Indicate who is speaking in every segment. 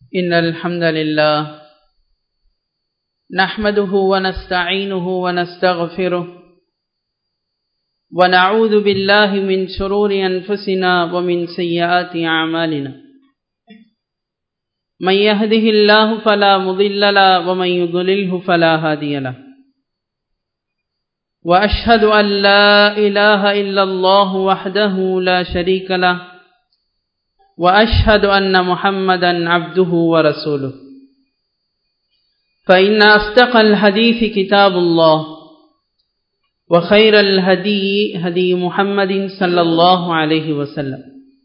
Speaker 1: إن الحمد لله نحمده ونستعينه ونستغفره ونعوذ بالله من شرور أنفسنا ومن سيئات أعمالنا من يهده الله فلا مضل له ومن يضلله فلا هادي له وأشهد أن لا إله إلا الله وحده لا شريك له وأشهد أن محمدا عبده ورسوله فإن أصدق الحديث كتاب الله وخير الهدي هدي محمد صلى الله عليه وسلم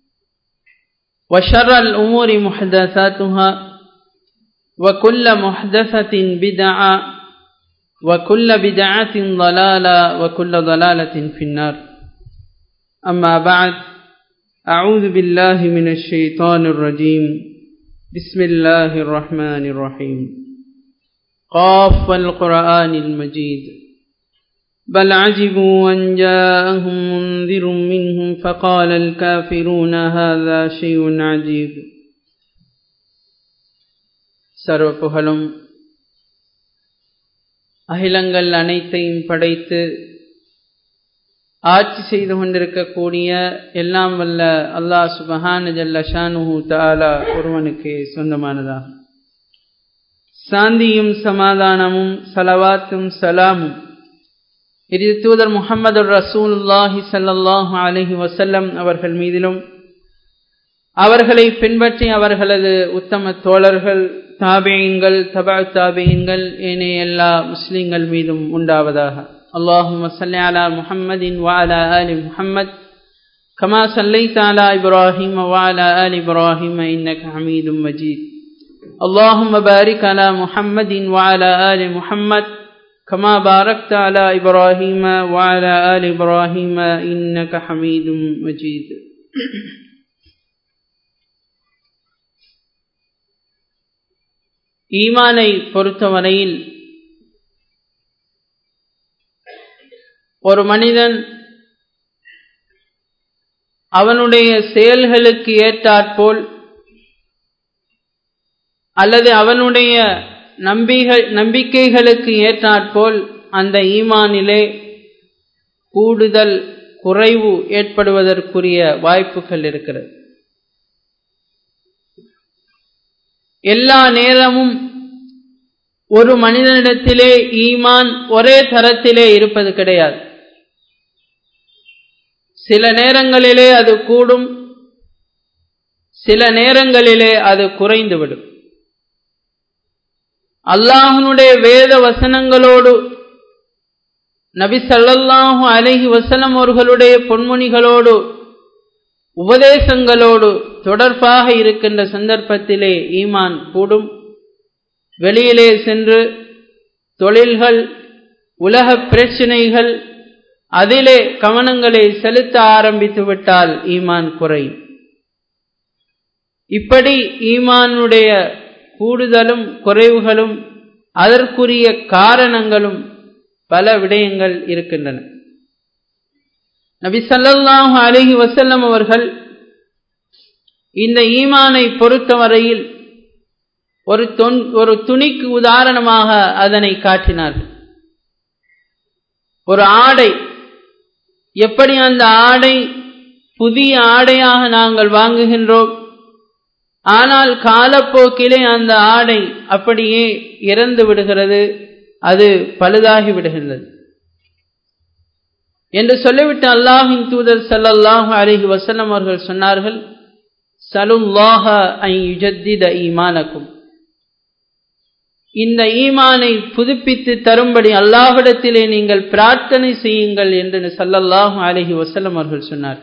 Speaker 1: وشر الأمور محدثاتها وكل محدثة بدعة وكل بدعة ضلالة وكل ضلالة في النار أما بعد أعوذ بالله من الشيطان الرجيم بسم الله الرحمن الرحيم قاف القرآن المجيد بل عجبوا أن جاءهم منذر منهم فقال الكافرون هذا شيء عجيب சர்வ புகழும் அகிலங்கள் அனைத்தையும் படைத்து ஆட்சி செய்து கொண்டிருக்கக்கூடிய எல்லாம் வல்ல அல்லாஹ் சுபஹான ஜல்ல ஷானுஹு தாலா ஒருவனுக்கு சொந்தமானதாகும் சாந்தியும் சமாதானமும் சலவாத்தும் சலாமும் இரு தூதர் முகமது ரசூலுல்லாஹி சல்லாஹூ அலஹி வசல்லம் அவர்கள் மீதிலும் அவர்களை பின்பற்றி அவர்களது உத்தம தோழர்கள் தாபியங்கள் தபா தாபியங்கள் ஏனைய எல்லா முஸ்லிம்கள் மீதும் உண்டாவதாக اللهم صل على محمد وعلى آل محمد كما صليت على إبراهيم وعلى آل إبراهيم إنك حميد مجيد اللهم بارك على محمد وعلى آل محمد كما باركت على إبراهيم وعلى آل إبراهيم إنك حميد مجيد ஈமானை பொறுத்தவரையில் ஒரு மனிதன் அவனுடைய செயல்களுக்கு ஏற்றாற்போல் அல்லது அவனுடைய நம்பிகள் நம்பிக்கைகளுக்கு ஏற்றாற்போல் அந்த ஈமானிலே கூடுதல் குறைவு ஏற்படுவதற்குரிய வாய்ப்புகள் இருக்கிறது எல்லா நேரமும் ஒரு மனிதனிடத்திலே ஈமான் ஒரே தரத்திலே இருப்பது கிடையாது சில நேரங்களிலே அது கூடும் சில நேரங்களிலே அது குறைந்துவிடும் அல்லாஹனுடைய வேத வசனங்களோடு நபி சல்லல்லாஹு அலஹி வசனம் அவர்களுடைய பொன்முனிகளோடு உபதேசங்களோடு தொடர்பாக இருக்கின்ற சந்தர்ப்பத்திலே ஈமான் கூடும் வெளியிலே சென்று தொழில்கள் உலக பிரச்சனைகள் அதிலே கவனங்களை செலுத்த ஆரம்பித்து விட்டால் ஈமான் குறையும் இப்படி ஈமானுடைய கூடுதலும் குறைவுகளும் அதற்குரிய காரணங்களும் பல விடயங்கள் இருக்கின்றன நபி சல்லாஹு அலஹி வசல்லம் அவர்கள் இந்த ஈமானை பொறுத்தவரையில் ஒரு தொன் ஒரு துணிக்கு உதாரணமாக அதனை காட்டினார்கள் ஒரு ஆடை எப்படி அந்த ஆடை புதிய ஆடையாக நாங்கள் வாங்குகின்றோம் ஆனால் காலப்போக்கிலே அந்த ஆடை அப்படியே இறந்து விடுகிறது அது பழுதாகி விடுகின்றது என்று சொல்லிவிட்டு அல்லாஹின் தூதர் சல்லல்லாஹு அலிஹி வசல்லம் அவர்கள் சொன்னார்கள் சலுல்லாஹ ஐ யுஜத்தித ஈமானக்கும் இந்த ஈமானை புதுப்பித்து தரும்படி அல்லாஹிடத்திலே நீங்கள் பிரார்த்தனை செய்யுங்கள் என்று சல்லல்லாஹு அலஹி வசல்லம் அவர்கள் சொன்னார்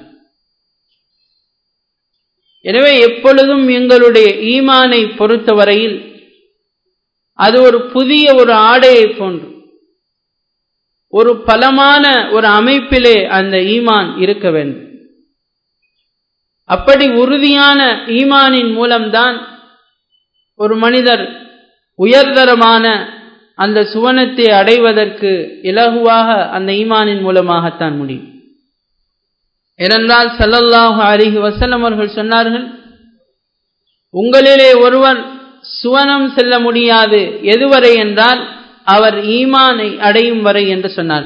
Speaker 1: எனவே எப்பொழுதும் எங்களுடைய ஈமானை பொறுத்தவரையில் அது ஒரு புதிய ஒரு ஆடையை போன்று ஒரு பலமான ஒரு அமைப்பிலே அந்த ஈமான் இருக்க வேண்டும் அப்படி உறுதியான ஈமானின் மூலம்தான் ஒரு மனிதர் உயர்தரமான அந்த சுவனத்தை அடைவதற்கு இலகுவாக அந்த ஈமானின் மூலமாகத்தான் முடியும் ஏனென்றால் சல்லல்லாஹு அலிஹி வசல்லம் அவர்கள் சொன்னார்கள் உங்களிலே ஒருவர் சுவனம் செல்ல முடியாது எதுவரை என்றால் அவர் ஈமானை அடையும் வரை என்று சொன்னார்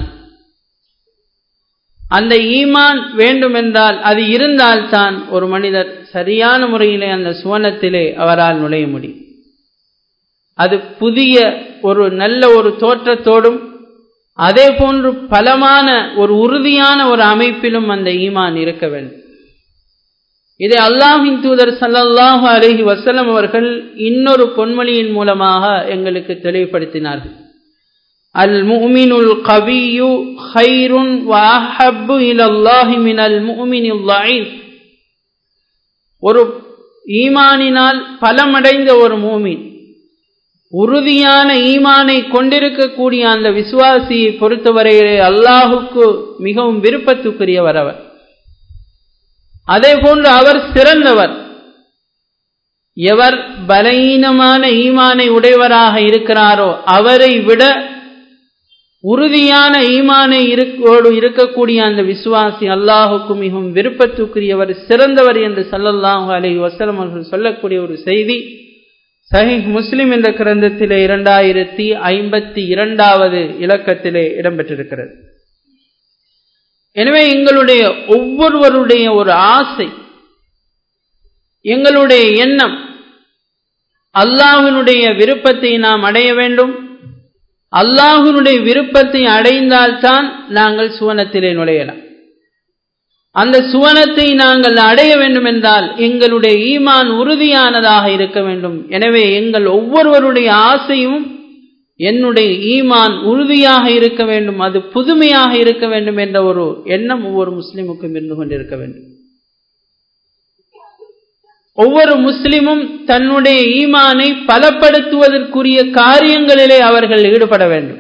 Speaker 1: அந்த ஈமான் வேண்டுமென்றால் அது இருந்தால்தான் ஒரு மனிதர் சரியான முறையிலே அந்த சுவனத்திலே அவரால் நுழைய முடியும் அது புதிய ஒரு நல்ல ஒரு தோற்றத்தோடும் அதே போன்று பலமான ஒரு உறுதியான ஒரு அமைப்பிலும் அந்த ஈமான் இருக்க வேண்டும் இதை அல்லாஹின் தூதர் சல்லல்லாஹு அலஹி வசலம் அவர்கள் இன்னொரு பொன்மொழியின் மூலமாக எங்களுக்கு தெளிவுபடுத்தினார்கள் அல் முமினுல் கவியு ஹைருன் வஹப்பு இலல்லாஹி மினல் முமினில் ஒரு ஈமானினால் பலமடைந்த ஒரு மூமின் உறுதியான ஈமானை கொண்டிருக்கக்கூடிய அந்த விசுவாசியை பொறுத்தவரையிலே அல்லாஹுக்கு மிகவும் விருப்பத்துக்குரியவர் அவர் அதே போன்று அவர் சிறந்தவர் எவர் பலகீனமான ஈமானை உடையவராக இருக்கிறாரோ அவரை விட உறுதியான ஈமானை இருக்கோடு இருக்கக்கூடிய அந்த விசுவாசி அல்லாஹுக்கு மிகவும் விருப்பத்துக்குரியவர் சிறந்தவர் என்று சல்லல்லாஹு அலை வசலம் அவர்கள் சொல்லக்கூடிய ஒரு செய்தி சஹிஹ் முஸ்லிம் என்ற கிரந்தத்திலே இரண்டாயிரத்தி ஐம்பத்தி இரண்டாவது இலக்கத்திலே இடம்பெற்றிருக்கிறது எனவே எங்களுடைய ஒவ்வொருவருடைய ஒரு ஆசை எங்களுடைய எண்ணம் அல்லாஹினுடைய விருப்பத்தை நாம் அடைய வேண்டும் அல்லாஹினுடைய விருப்பத்தை அடைந்தால்தான் நாங்கள் சுவனத்திலே நுழையலாம் அந்த சுவனத்தை நாங்கள் அடைய வேண்டும் என்றால் எங்களுடைய ஈமான் உறுதியானதாக இருக்க வேண்டும் எனவே எங்கள் ஒவ்வொருவருடைய ஆசையும் என்னுடைய ஈமான் உறுதியாக இருக்க வேண்டும் அது புதுமையாக இருக்க வேண்டும் என்ற ஒரு எண்ணம் ஒவ்வொரு முஸ்லிமுக்கும் இருந்து கொண்டிருக்க வேண்டும் ஒவ்வொரு முஸ்லிமும் தன்னுடைய ஈமானை பலப்படுத்துவதற்குரிய காரியங்களிலே அவர்கள் ஈடுபட வேண்டும்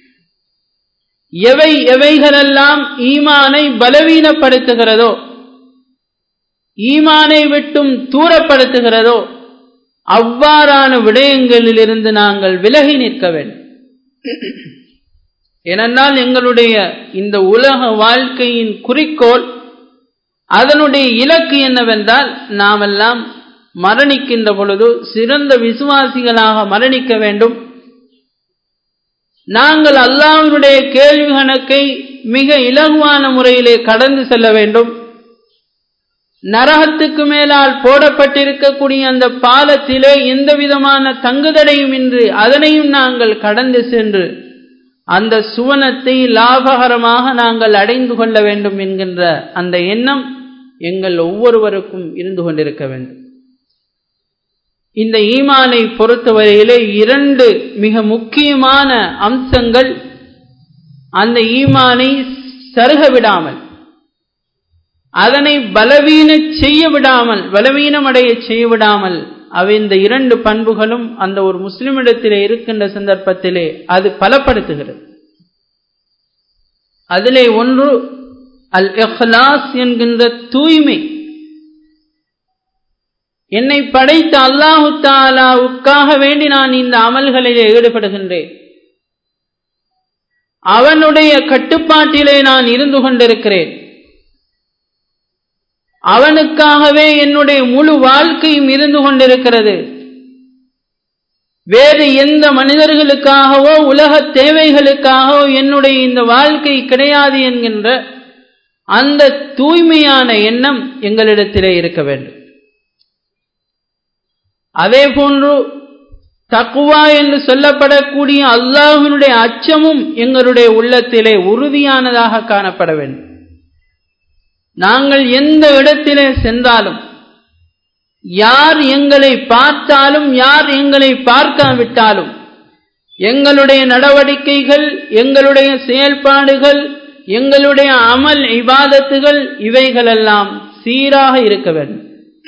Speaker 1: எவை எவைகளெல்லாம் ஈமானை பலவீனப்படுத்துகிறதோ ஈமானை விட்டும் தூரப்படுத்துகிறதோ அவ்வாறான விடயங்களிலிருந்து நாங்கள் விலகி நிற்க வேண்டும் ஏனென்றால் எங்களுடைய இந்த உலக வாழ்க்கையின் குறிக்கோள் அதனுடைய இலக்கு என்னவென்றால் நாமெல்லாம் மரணிக்கின்ற பொழுது சிறந்த விசுவாசிகளாக மரணிக்க வேண்டும் நாங்கள் அல்லாஹினுடைய கேள்வி கணக்கை மிக இலகுவான முறையிலே கடந்து செல்ல வேண்டும் நரகத்துக்கு மேலால் போடப்பட்டிருக்கக்கூடிய அந்த பாலத்திலே எந்த விதமான தங்குதடையும் இன்றி அதனையும் நாங்கள் கடந்து சென்று அந்த சுவனத்தை லாபகரமாக நாங்கள் அடைந்து கொள்ள வேண்டும் என்கின்ற அந்த எண்ணம் எங்கள் ஒவ்வொருவருக்கும் இருந்து கொண்டிருக்க வேண்டும் இந்த ஈமானை பொறுத்தவரையிலே இரண்டு மிக முக்கியமான அம்சங்கள் அந்த ஈமானை சருக விடாமல் அதனை பலவீன செய்ய விடாமல் பலவீனமடைய செய்ய விடாமல் அவை இந்த இரண்டு பண்புகளும் அந்த ஒரு முஸ்லிமிடத்திலே இருக்கின்ற சந்தர்ப்பத்திலே அது பலப்படுத்துகிறது அதிலே ஒன்று அல் இஹ்லாஸ் என்கின்ற தூய்மை என்னை படைத்த அல்லாஹு தாலாவுக்காக வேண்டி நான் இந்த அமல்களிலே ஈடுபடுகின்றேன் அவனுடைய கட்டுப்பாட்டிலே நான் இருந்து கொண்டிருக்கிறேன் அவனுக்காகவே என்னுடைய முழு வாழ்க்கையும் இருந்து கொண்டிருக்கிறது வேறு எந்த மனிதர்களுக்காகவோ உலக தேவைகளுக்காகவோ என்னுடைய இந்த வாழ்க்கை கிடையாது என்கின்ற அந்த தூய்மையான எண்ணம் எங்களிடத்திலே இருக்க வேண்டும் அதே போன்று தக்குவா என்று சொல்லப்படக்கூடிய அல்லாஹினுடைய அச்சமும் எங்களுடைய உள்ளத்திலே உறுதியானதாக காணப்பட வேண்டும் நாங்கள் எந்த இடத்திலே சென்றாலும் யார் எங்களை பார்த்தாலும் யார் எங்களை பார்க்காவிட்டாலும் எங்களுடைய நடவடிக்கைகள் எங்களுடைய செயல்பாடுகள் எங்களுடைய அமல் இபாதத்துகள் இவைகளெல்லாம் சீராக இருக்க வேண்டும்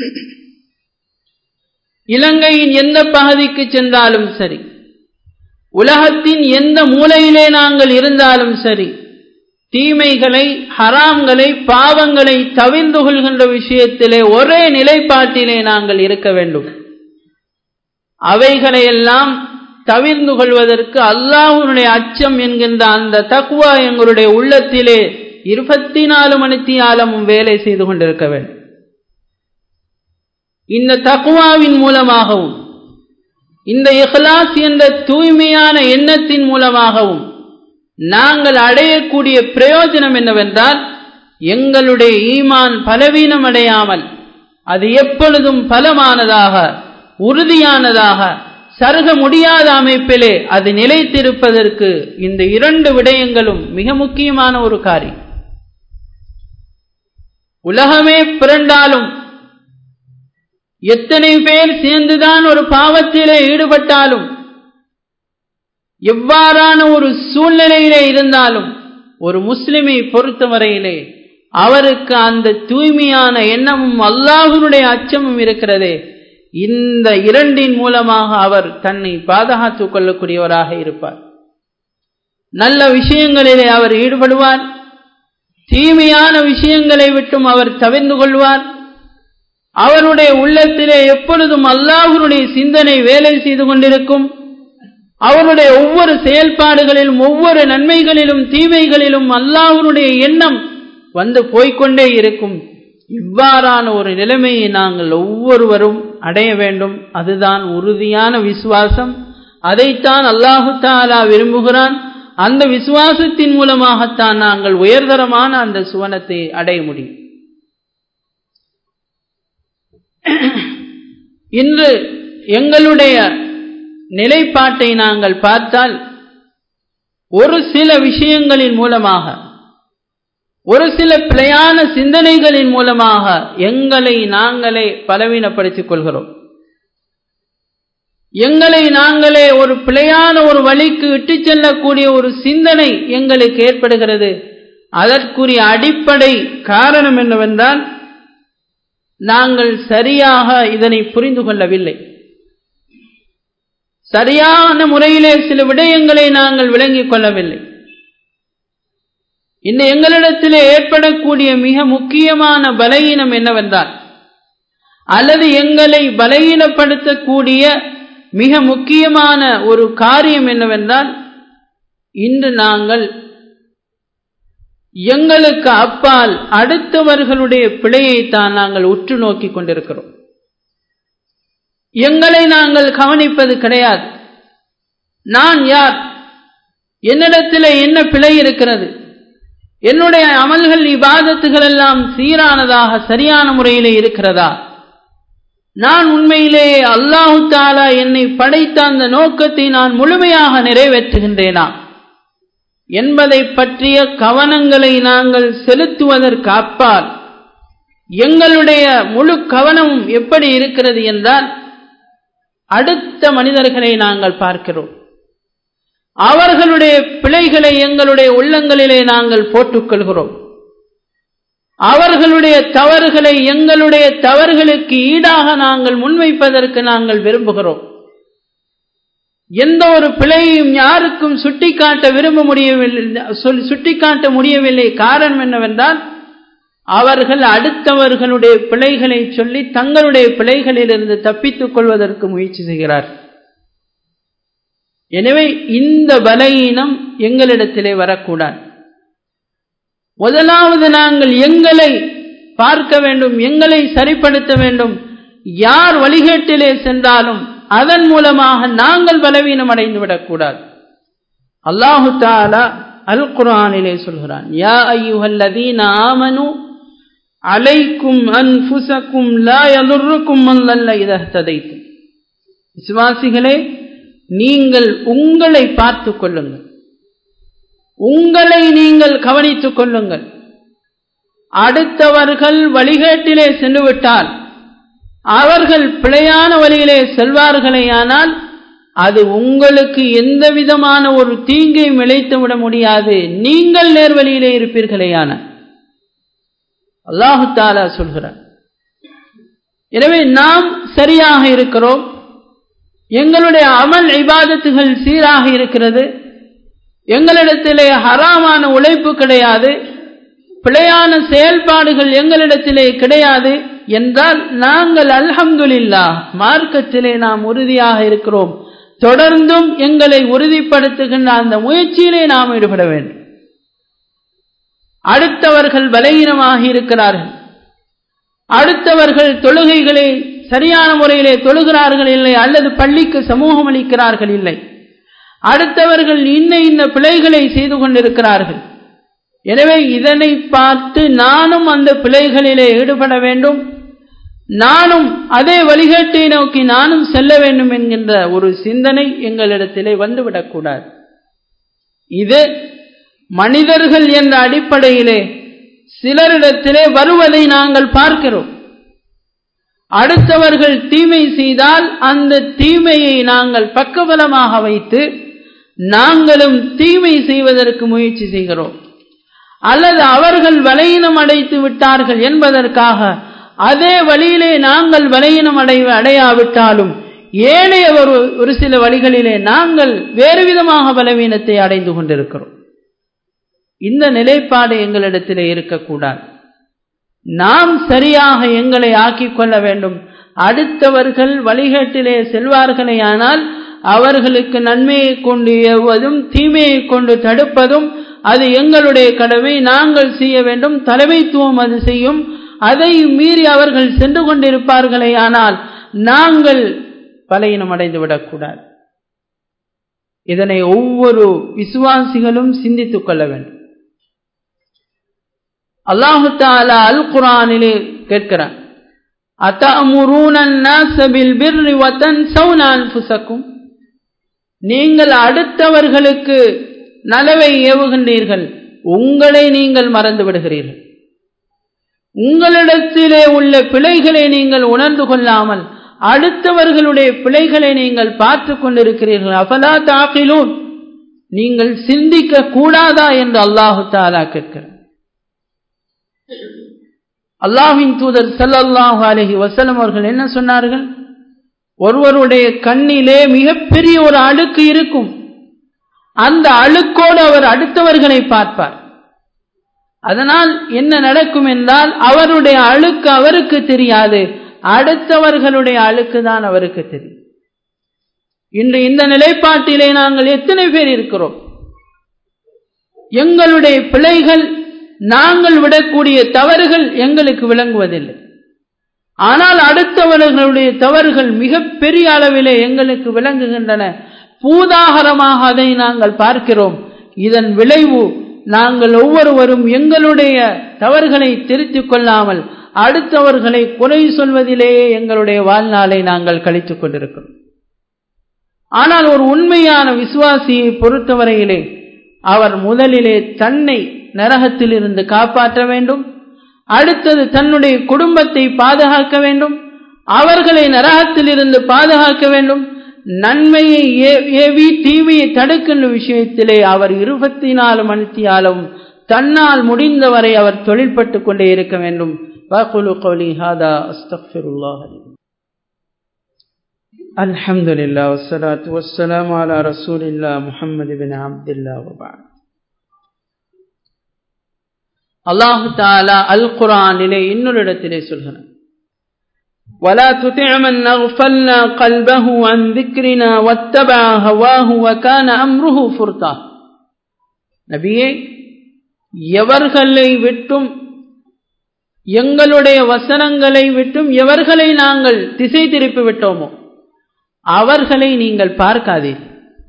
Speaker 1: இலங்கையின் எந்த பகுதிக்கு சென்றாலும் சரி உலகத்தின் எந்த மூலையிலே நாங்கள் இருந்தாலும் சரி தீமைகளை ஹராம்களை பாவங்களை தவிர்ந்து கொள்கின்ற விஷயத்திலே ஒரே நிலைப்பாட்டிலே நாங்கள் இருக்க வேண்டும் அவைகளையெல்லாம் தவிர்ந்து கொள்வதற்கு அல்லாஹனுடைய அச்சம் என்கின்ற அந்த தக்குவா எங்களுடைய உள்ளத்திலே இருபத்தி நாலு மணித்தியாலமும் வேலை செய்து கொண்டிருக்க வேண்டும் இந்த தக்குவாவின் மூலமாகவும் இந்த இஹ்லாஸ் என்ற தூய்மையான எண்ணத்தின் மூலமாகவும் நாங்கள் அடையக்கூடிய பிரயோஜனம் என்னவென்றால் எங்களுடைய ஈமான் பலவீனம் அடையாமல் அது எப்பொழுதும் பலமானதாக உறுதியானதாக சருக முடியாத அமைப்பிலே அது நிலைத்திருப்பதற்கு இந்த இரண்டு விடயங்களும் மிக முக்கியமான ஒரு காரியம் உலகமே பிறண்டாலும் எத்தனை பேர் சேர்ந்துதான் ஒரு பாவத்திலே ஈடுபட்டாலும் எவ்வாறான ஒரு சூழ்நிலையிலே இருந்தாலும் ஒரு முஸ்லிமை பொறுத்தவரையிலே அவருக்கு அந்த தூய்மையான எண்ணமும் அல்லாஹுனுடைய அச்சமும் இருக்கிறதே இந்த இரண்டின் மூலமாக அவர் தன்னை பாதுகாத்துக் கொள்ளக்கூடியவராக இருப்பார் நல்ல விஷயங்களிலே அவர் ஈடுபடுவார் தீமையான விஷயங்களை விட்டும் அவர் தவிர்ந்து கொள்வார் அவருடைய உள்ளத்திலே எப்பொழுதும் அல்லாஹுடைய சிந்தனை வேலை செய்து கொண்டிருக்கும் அவருடைய ஒவ்வொரு செயல்பாடுகளிலும் ஒவ்வொரு நன்மைகளிலும் தீமைகளிலும் அல்லாஹுடைய எண்ணம் வந்து போய்கொண்டே இருக்கும் இவ்வாறான ஒரு நிலைமையை நாங்கள் ஒவ்வொருவரும் அடைய வேண்டும் அதுதான் உறுதியான விசுவாசம் அதைத்தான் அல்லாஹு தாலா விரும்புகிறான் அந்த விசுவாசத்தின் மூலமாகத்தான் நாங்கள் உயர்தரமான அந்த சுவனத்தை அடைய முடியும் இன்று எங்களுடைய நிலைப்பாட்டை நாங்கள் பார்த்தால் ஒரு சில விஷயங்களின் மூலமாக ஒரு சில பிழையான சிந்தனைகளின் மூலமாக எங்களை நாங்களே பலவீனப்படுத்திக் கொள்கிறோம் எங்களை நாங்களே ஒரு பிழையான ஒரு வழிக்கு இட்டு செல்லக்கூடிய ஒரு சிந்தனை எங்களுக்கு ஏற்படுகிறது அதற்குரிய அடிப்படை காரணம் என்னவென்றால் நாங்கள் சரியாக இதனை புரிந்து கொள்ளவில்லை சரியான முறையிலே சில விடயங்களை நாங்கள் விளங்கிக் கொள்ளவில்லை இந்த எங்களிடத்திலே ஏற்படக்கூடிய மிக முக்கியமான பலகீனம் என்னவென்றால் அல்லது எங்களை பலகீனப்படுத்தக்கூடிய மிக முக்கியமான ஒரு காரியம் என்னவென்றால் இன்று நாங்கள் எங்களுக்கு அப்பால் அடுத்தவர்களுடைய பிழையைத்தான் நாங்கள் உற்று நோக்கி கொண்டிருக்கிறோம் எங்களை நாங்கள் கவனிப்பது கிடையாது நான் யார் என்னிடத்தில் என்ன பிழை இருக்கிறது என்னுடைய அமல்கள் இபாதத்துகள் எல்லாம் சீரானதாக சரியான முறையிலே இருக்கிறதா நான் உண்மையிலேயே அல்லாஹு தாலா என்னை படைத்த அந்த நோக்கத்தை நான் முழுமையாக நிறைவேற்றுகின்றேனா என்பதை பற்றிய கவனங்களை நாங்கள் செலுத்துவதற்கு அப்பால் எங்களுடைய முழு கவனமும் எப்படி இருக்கிறது என்றால் அடுத்த மனிதர்களை நாங்கள் பார்க்கிறோம் அவர்களுடைய பிழைகளை எங்களுடைய உள்ளங்களிலே நாங்கள் போட்டுக்கொள்கிறோம் அவர்களுடைய தவறுகளை எங்களுடைய தவறுகளுக்கு ஈடாக நாங்கள் முன்வைப்பதற்கு நாங்கள் விரும்புகிறோம் எந்த ஒரு பிழையையும் யாருக்கும் சுட்டிக்காட்ட விரும்ப முடியவில்லை சுட்டிக்காட்ட முடியவில்லை காரணம் என்னவென்றால் அவர்கள் அடுத்தவர்களுடைய பிழைகளை சொல்லி தங்களுடைய பிழைகளிலிருந்து தப்பித்துக் கொள்வதற்கு முயற்சி செய்கிறார் எனவே இந்த பலகீனம் எங்களிடத்திலே வரக்கூடாது முதலாவது நாங்கள் எங்களை பார்க்க வேண்டும் எங்களை சரிப்படுத்த வேண்டும் யார் வழிகேட்டிலே சென்றாலும் அதன் மூலமாக நாங்கள் பலவீனம் அடைந்து விடக்கூடாது அல்லாஹு தாலா அல் குரானிலே சொல்கிறான் யா ஐயுஹல்லதீன ஆமனு அலைக்கும் அன்ஃபுசக்கும் லா யதுர்ருக்கும் மல்லல்ல இதஹ்ததைத்தும் விசுவாசிகளே நீங்கள் உங்களை பார்த்து கொள்ளுங்கள் உங்களை நீங்கள் கவனித்துக் கொள்ளுங்கள் அடுத்தவர்கள் வழிகேட்டிலே சென்று விட்டால் அவர்கள் பிழையான வழியிலே செல்வார்களேயானால் அது உங்களுக்கு எந்த விதமான ஒரு தீங்கையும் இழைத்து விட முடியாது நீங்கள் நேர்வழியிலே இருப்பீர்களேயான அல்லாஹு தாலா சொல்கிறார் எனவே நாம் சரியாக இருக்கிறோம் எங்களுடைய அமல் இபாதத்துகள் சீராக இருக்கிறது எங்களிடத்திலே ஹராமான உழைப்பு கிடையாது பிழையான செயல்பாடுகள் எங்களிடத்திலே கிடையாது என்றால் நாங்கள் அல்ஹம்துலில்லா மார்க்கத்திலே நாம் உறுதியாக இருக்கிறோம் தொடர்ந்தும் எங்களை உறுதிப்படுத்துகின்ற அந்த முயற்சியிலே நாம் ஈடுபட வேண்டும் அடுத்தவர்கள் பலகீனமாக இருக்கிறார்கள் அடுத்தவர்கள் தொழுகைகளை சரியான முறையிலே தொழுகிறார்கள் இல்லை அல்லது பள்ளிக்கு சமூகம் அளிக்கிறார்கள் இல்லை அடுத்தவர்கள் இன்ன இன்ன பிழைகளை செய்து கொண்டிருக்கிறார்கள் எனவே இதனை பார்த்து நானும் அந்த பிழைகளிலே ஈடுபட வேண்டும் நானும் அதே வழிகாட்டை நோக்கி நானும் செல்ல வேண்டும் என்கின்ற ஒரு சிந்தனை எங்களிடத்திலே வந்துவிடக்கூடாது இது மனிதர்கள் என்ற அடிப்படையிலே சிலரிடத்திலே வருவதை நாங்கள் பார்க்கிறோம் அடுத்தவர்கள் தீமை செய்தால் அந்த தீமையை நாங்கள் பக்கபலமாக வைத்து நாங்களும் தீமை செய்வதற்கு முயற்சி செய்கிறோம் அல்லது அவர்கள் வலையினம் அடைத்து விட்டார்கள் என்பதற்காக அதே வழியிலே நாங்கள் வலையினம் அடை அடையாவிட்டாலும் ஏனைய ஒரு ஒரு சில வழிகளிலே நாங்கள் வேறு விதமாக பலவீனத்தை அடைந்து கொண்டிருக்கிறோம் இந்த நிலைப்பாடு எங்களிடத்திலே இருக்கக்கூடாது நாம் சரியாக எங்களை ஆக்கிக் கொள்ள வேண்டும் அடுத்தவர்கள் வழிகேட்டிலே செல்வார்களே ஆனால் அவர்களுக்கு நன்மையை கொண்டு ஏவுவதும் தீமையை கொண்டு தடுப்பதும் அது எங்களுடைய கடமை நாங்கள் செய்ய வேண்டும் தலைமைத்துவம் அது செய்யும் அதை மீறி அவர்கள் சென்று கொண்டிருப்பார்களே ஆனால் நாங்கள் பலையினம் அடைந்து விடக்கூடாது இதனை ஒவ்வொரு விசுவாசிகளும் சிந்தித்துக் கொள்ள வேண்டும் அல்லாஹு தாலா அல் குரானிலே கேட்கிறான் நீங்கள் அடுத்தவர்களுக்கு நலவை ஏவுகின்றீர்கள் உங்களை நீங்கள் மறந்து விடுகிறீர்கள் உங்களிடத்திலே உள்ள பிழைகளை நீங்கள் உணர்ந்து கொள்ளாமல் அடுத்தவர்களுடைய பிழைகளை நீங்கள் பார்த்து கொண்டிருக்கிறீர்கள் அபலா தாக்கிலூன் நீங்கள் சிந்திக்க கூடாதா என்று அல்லாஹு தாலா கேட்கிறார் அல்லாஹின் தூதர் சல்லல்லாஹு அலஹி வசலம் அவர்கள் என்ன சொன்னார்கள் ஒருவருடைய கண்ணிலே மிகப்பெரிய ஒரு அழுக்கு இருக்கும் அந்த அழுக்கோடு அவர் அடுத்தவர்களை பார்ப்பார் அதனால் என்ன நடக்கும் என்றால் அவருடைய அழுக்கு அவருக்கு தெரியாது அடுத்தவர்களுடைய அழுக்கு தான் அவருக்கு தெரியும் இன்று இந்த நிலைப்பாட்டிலே நாங்கள் எத்தனை பேர் இருக்கிறோம் எங்களுடைய பிழைகள் நாங்கள் விடக்கூடிய தவறுகள் எங்களுக்கு விளங்குவதில்லை ஆனால் அடுத்தவர்களுடைய தவறுகள் மிக பெரிய அளவிலே எங்களுக்கு விளங்குகின்றன பூதாகரமாக அதை நாங்கள் பார்க்கிறோம் இதன் விளைவு நாங்கள் ஒவ்வொருவரும் எங்களுடைய தவறுகளை திருத்திக் கொள்ளாமல் அடுத்தவர்களை குறை சொல்வதிலேயே எங்களுடைய வாழ்நாளை நாங்கள் கழித்துக் கொண்டிருக்கிறோம் ஆனால் ஒரு உண்மையான விசுவாசியை பொறுத்தவரையிலே அவர் முதலிலே தன்னை நரகத்திலிருந்து காப்பாற்ற வேண்டும் அடுத்தது தன்னுடைய குடும்பத்தை பாதுகாக்க வேண்டும் அவர்களை நரகத்திலிருந்து பாதுகாக்க வேண்டும் நன்மையை ஏவி தீமையை தடுக்கின்ற விஷயத்திலே அவர் இருபத்தி நாலு மணித்தியாலும் தன்னால் முடிந்தவரை அவர் தொழில்பட்டு கொண்டே இருக்க வேண்டும் வாக்குலு கௌலி ஹாதா அஸ்தக்ஃபிருல்லாஹ் الحمد لله والصلاة والسلام على رسول الله محمد بن عبد الله وبعد அல்லாஹு தாலா அல் குரானிலே இன்னொரு இடத்திலே சொல்கிறான் ولا تطع من أغفلنا قلبه عن ذكرنا واتبع هواه وكان أمره فرطا நபியே எவர்களை விட்டும் எங்களுடைய வசனங்களை விட்டும் எவர்களை நாங்கள் திசை திருப்பி விட்டோமோ அவர்களை நீங்கள் பார்க்காதீர்கள்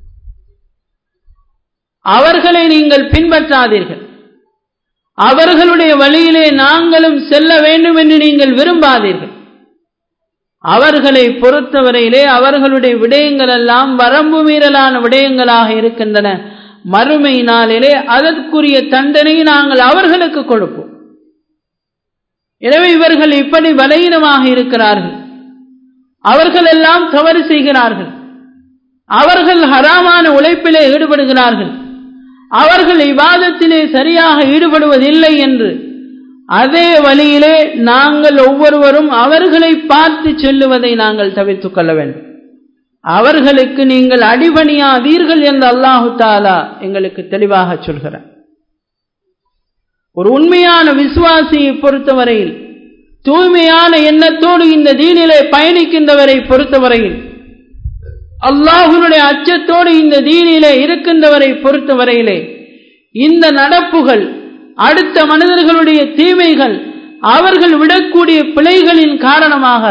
Speaker 1: அவர்களை நீங்கள் பின்பற்றாதீர்கள் அவர்களுடைய வழியிலே நாங்களும் செல்ல வேண்டும் என்று நீங்கள் விரும்பாதீர்கள் அவர்களை பொறுத்தவரையிலே அவர்களுடைய விடயங்கள் எல்லாம் வரம்பு மீறலான விடயங்களாக இருக்கின்றன மறுமை நாளிலே அதற்குரிய தண்டனை நாங்கள் அவர்களுக்கு கொடுப்போம் எனவே இவர்கள் இப்படி பலகீனமாக இருக்கிறார்கள் அவர்கள் எல்லாம் தவறு செய்கிறார்கள் அவர்கள் ஹராமான உழைப்பிலே ஈடுபடுகிறார்கள் அவர்கள் இவாதத்திலே சரியாக ஈடுபடுவதில்லை என்று அதே வழியிலே நாங்கள் ஒவ்வொருவரும் அவர்களை பார்த்து செல்லுவதை நாங்கள் தவிர்த்துக் கொள்ள வேண்டும் அவர்களுக்கு நீங்கள் அடிபணியாதீர்கள் என்று அல்லாஹு தாலா எங்களுக்கு தெளிவாக சொல்கிறார் ஒரு உண்மையான விசுவாசியை பொறுத்தவரையில் தூய்மையான எண்ணத்தோடு இந்த தீனிலே பயணிக்கின்றவரை பொறுத்தவரையில் அல்லாஹுனுடைய அச்சத்தோடு இந்த தீனிலே இருக்கின்றவரை பொறுத்தவரையிலே இந்த நடப்புகள் அடுத்த மனிதர்களுடைய தீமைகள் அவர்கள் விடக்கூடிய பிழைகளின் காரணமாக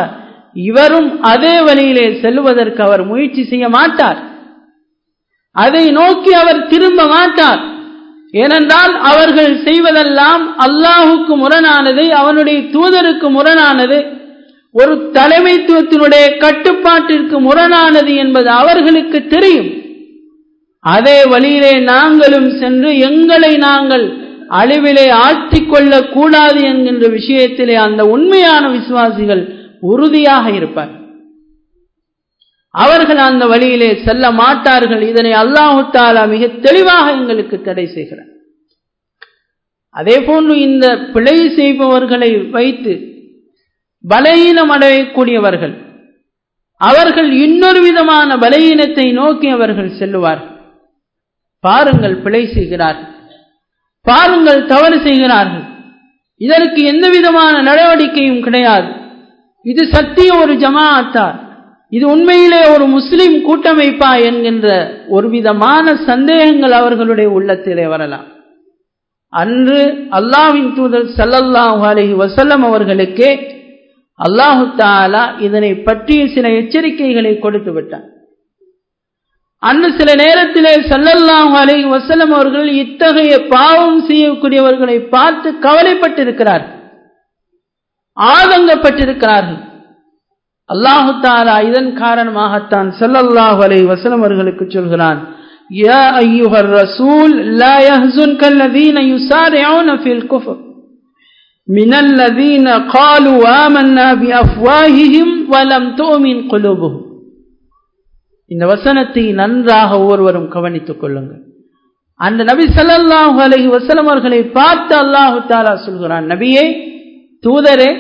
Speaker 1: இவரும் அதே வழியிலே செல்வதற்கு அவர் முயற்சி செய்ய மாட்டார் அதை நோக்கி அவர் திரும்ப மாட்டார் ஏனென்றால் அவர்கள் செய்வதெல்லாம் அல்லாஹுக்கு முரணானது அவனுடைய தூதருக்கு முரணானது ஒரு தலைமைத்துவத்தினுடைய கட்டுப்பாட்டிற்கு முரணானது என்பது அவர்களுக்கு தெரியும் அதே வழியிலே நாங்களும் சென்று எங்களை நாங்கள் அழிவிலே ஆற்றிக்கொள்ளக் கூடாது என்கின்ற விஷயத்திலே அந்த உண்மையான விசுவாசிகள் உறுதியாக இருப்பார் அவர்கள் அந்த வழியிலே செல்ல மாட்டார்கள் இதனை அல்லாஹு தாலா மிக தெளிவாக எங்களுக்கு தடை செய்கிறார் அதே போன்று இந்த பிழை செய்பவர்களை வைத்து பலகீனம் அடையக்கூடியவர்கள் அவர்கள் இன்னொரு விதமான பலகீனத்தை நோக்கி அவர்கள் செல்லுவார்கள் பாருங்கள் பிழை செய்கிறார்கள் பாருங்கள் தவறு செய்கிறார்கள் இதற்கு எந்த விதமான நடவடிக்கையும் கிடையாது இது சத்திய ஒரு ஜமாஅத்தார் இது உண்மையிலே ஒரு முஸ்லிம் கூட்டமைப்பா என்கின்ற ஒரு விதமான சந்தேகங்கள் அவர்களுடைய உள்ளத்திலே வரலாம் அன்று அல்லாவின் தூதர் சல்லல்லாஹு அலஹி வசல்லம் அவர்களுக்கே அல்லாஹு தாலா இதனை பற்றிய சில எச்சரிக்கைகளை கொடுத்து விட்டார் அன்று சில நேரத்திலே சல்லல்லாஹு அலஹி வசல்லம் அவர்கள் இத்தகைய பாவம் செய்யக்கூடியவர்களை பார்த்து கவலைப்பட்டிருக்கிறார்கள் ஆதங்கப்பட்டிருக்கிறார்கள் அல்லாஹு தாலா இதன் காரணமாகத்தான் சல்லல்லாஹு அலைஹி வஸல்லம் அவர்களுக்கு சொல்கிறான் يا أيها الرسول لا يحزنك الذين يسارعون في الكفر من الذين قالوا آمنا بأفواههم ولم تؤمن قلوبهم இந்த வசனத்தை நன்றாக ஒருவரும் கவனித்துக் கொள்ளுங்கள் அந்த நபி சல்லல்லாஹு அலைஹி வஸல்லம் அவர்களை பார்த்து அல்லாஹு தாலா சொல்கிறான் நபியே தூதரே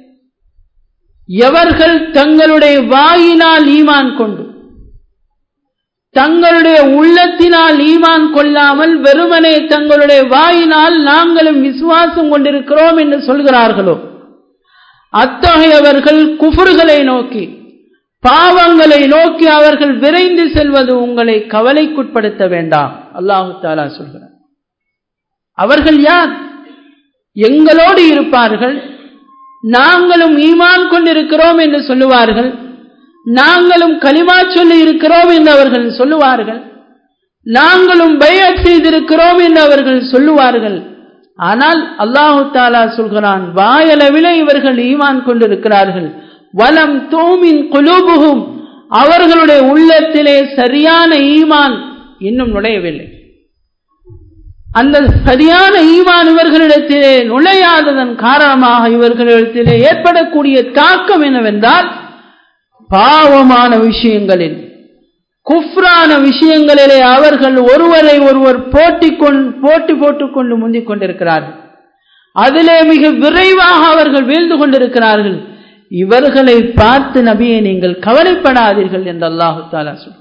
Speaker 1: எவர்கள் தங்களுடைய வாயினால் ஈமான் கொண்டு தங்களுடைய உள்ளத்தினால் ஈமான் கொள்ளாமல் வெறுமனே தங்களுடைய வாயினால் நாங்களும் விசுவாசம் கொண்டிருக்கிறோம் என்று சொல்கிறார்களோ அத்தகையவர்கள் குஃபர்களை நோக்கி பாவங்களை நோக்கி அவர்கள் விரைந்து செல்வது உங்களை கவலைக்குட்படுத்த வேண்டாம் அல்லாஹு தாலா சொல்கிறார் அவர்கள் யார் எங்களோடு இருப்பார்கள் நாங்களும் ஈமான் கொண்டிருக்கிறோம் என்று சொல்லுவார்கள் நாங்களும் களிமா சொல்லி இருக்கிறோம் என்று அவர்கள் சொல்லுவார்கள் நாங்களும் பையத் செய்திருக்கிறோம் என்று அவர்கள் சொல்லுவார்கள் ஆனால் அல்லாஹு தாலா சொல்கிறான் வாயளவிலே இவர்கள் ஈமான் கொண்டிருக்கிறார்கள் வலம் தூமின் குலூபுகும் அவர்களுடைய உள்ளத்திலே சரியான ஈமான் இன்னும் நுழையவில்லை அந்த சரியான ஈமான் இவர்களிடத்திலே நுழையாததன் காரணமாக இவர்களிடத்திலே ஏற்படக்கூடிய தாக்கம் என்னவென்றால் பாவமான விஷயங்களில் குஃப்ரான விஷயங்களிலே அவர்கள் ஒருவரை ஒருவர் போட்டி கொண்டு போட்டி போட்டுக்கொண்டு முந்திக் கொண்டிருக்கிறார்கள் அதிலே மிக விரைவாக அவர்கள் வீழ்ந்து கொண்டிருக்கிறார்கள் இவர்களை பார்த்து நபியை நீங்கள் கவலைப்படாதீர்கள் என்று அல்லாஹு தாலா சொல்கிறார்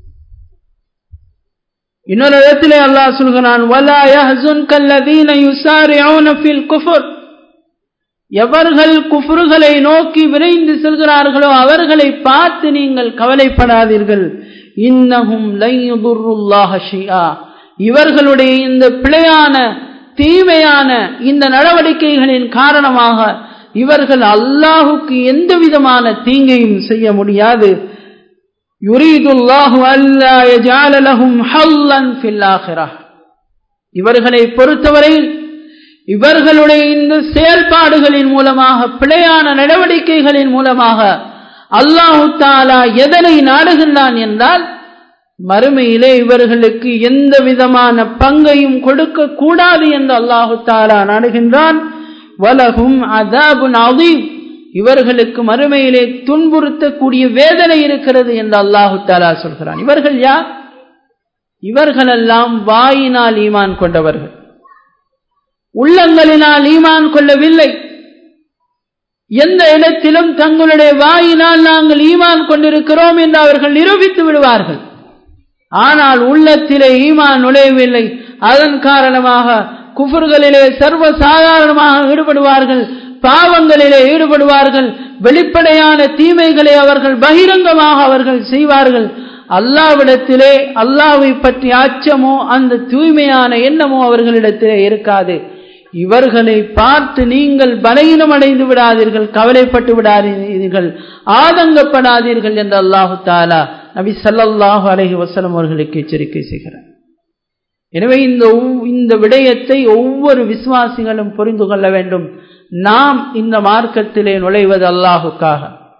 Speaker 1: இன்னொரு இடத்திலே அல்லாஹ் சொல்கிறான் வலா யஹ்சுன்க அல்லதீன யுசாரிஊன ஃபில் குஃப்ர் எவர்கள் குஃப்ருகளை நோக்கி விரைந்து செல்கிறார்களோ அவர்களை பார்த்து நீங்கள் கவலைப்படாதீர்கள் இன்னஹும் லை யுதுர்ருல்லாஹ ஷைஆ இவர்களுடைய இந்த பிழையான தீமையான இந்த நடவடிக்கைகளின் காரணமாக இவர்கள் அல்லாஹுக்கு எந்த விதமான தீங்கையும் செய்ய முடியாது யுரீதுல்லாஹு அல்லா யஜால லஹும் ஹல்லன் ஃபில் ஆখিরাহ இவர்களை பொறுத்தவரையில் இவர்களுடைய இந்த செயல்பாடுகளின் மூலமாக பிழையான நடவடிக்கைகளின் மூலமாக அல்லாஹு தாலா எதனை நாடுகின்றான் என்றால் மறுமையிலே இவர்களுக்கு எந்த விதமான பங்கையும் கொடுக்க கூடாது என்று அல்லாஹு தாலா நாடுகின்றான் வலகும் அதாபுன் அதீம் இவர்களுக்கு மறுமையிலே துன்புறுத்தக்கூடிய வேதனை இருக்கிறது என்று அல்லாஹு தாலா சொல்கிறான் இவர்கள் யார் இவர்களெல்லாம் வாயினால் ஈமான் கொண்டவர்கள் உள்ளங்களினால் ஈமான் கொள்ளவில்லை எந்த இடத்திலும் தங்களுடைய வாயினால் நாங்கள் ஈமான் கொண்டிருக்கிறோம் என்று அவர்கள் நிரூபித்து விடுவார்கள் ஆனால் உள்ளத்திலே ஈமான் நுழையவில்லை அதன் காரணமாக குஃபர்களிலே சர்வ சாதாரணமாக ஈடுபடுவார்கள் பாவங்களிலே ஈடுபடுவார்கள் வெளிப்படையான தீமைகளை அவர்கள் பகிரங்கமாக அவர்கள் செய்வார்கள் அல்லாவிடத்திலே அல்லாவை பற்றி அச்சமோ அந்த தூய்மையான எண்ணமோ அவர்களிடத்திலே இருக்காது இவர்களை பார்த்து நீங்கள் பலகீனம் அடைந்து விடாதீர்கள் கவலைப்பட்டு விடாதீர்கள் ஆதங்கப்படாதீர்கள் என்று அல்லாஹு தாலா நபி சல்லல்லாஹு அலஹி வசலம் அவர்களுக்கு எச்சரிக்கை செய்கிறார் எனவே இந்த இந்த விடயத்தை ஒவ்வொரு விசுவாசிகளும் புரிந்து கொள்ள வேண்டும் நாம் இந்த மார்க்கத்திலே நுழைவது அல்லாஹுக்காக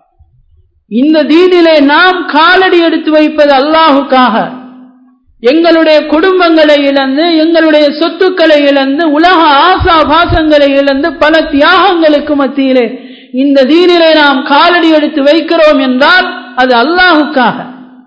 Speaker 1: இந்த தீனிலே நாம் காலடி எடுத்து வைப்பது அல்லாஹுக்காக எங்களுடைய குடும்பங்களை இழந்து எங்களுடைய சொத்துக்களை இழந்து உலக ஆசா பாசங்களை இழந்து பல தியாகங்களுக்கு மத்தியிலே இந்த தீனிலே நாம் காலடி எடுத்து வைக்கிறோம் என்றால் அது அல்லாஹுக்காக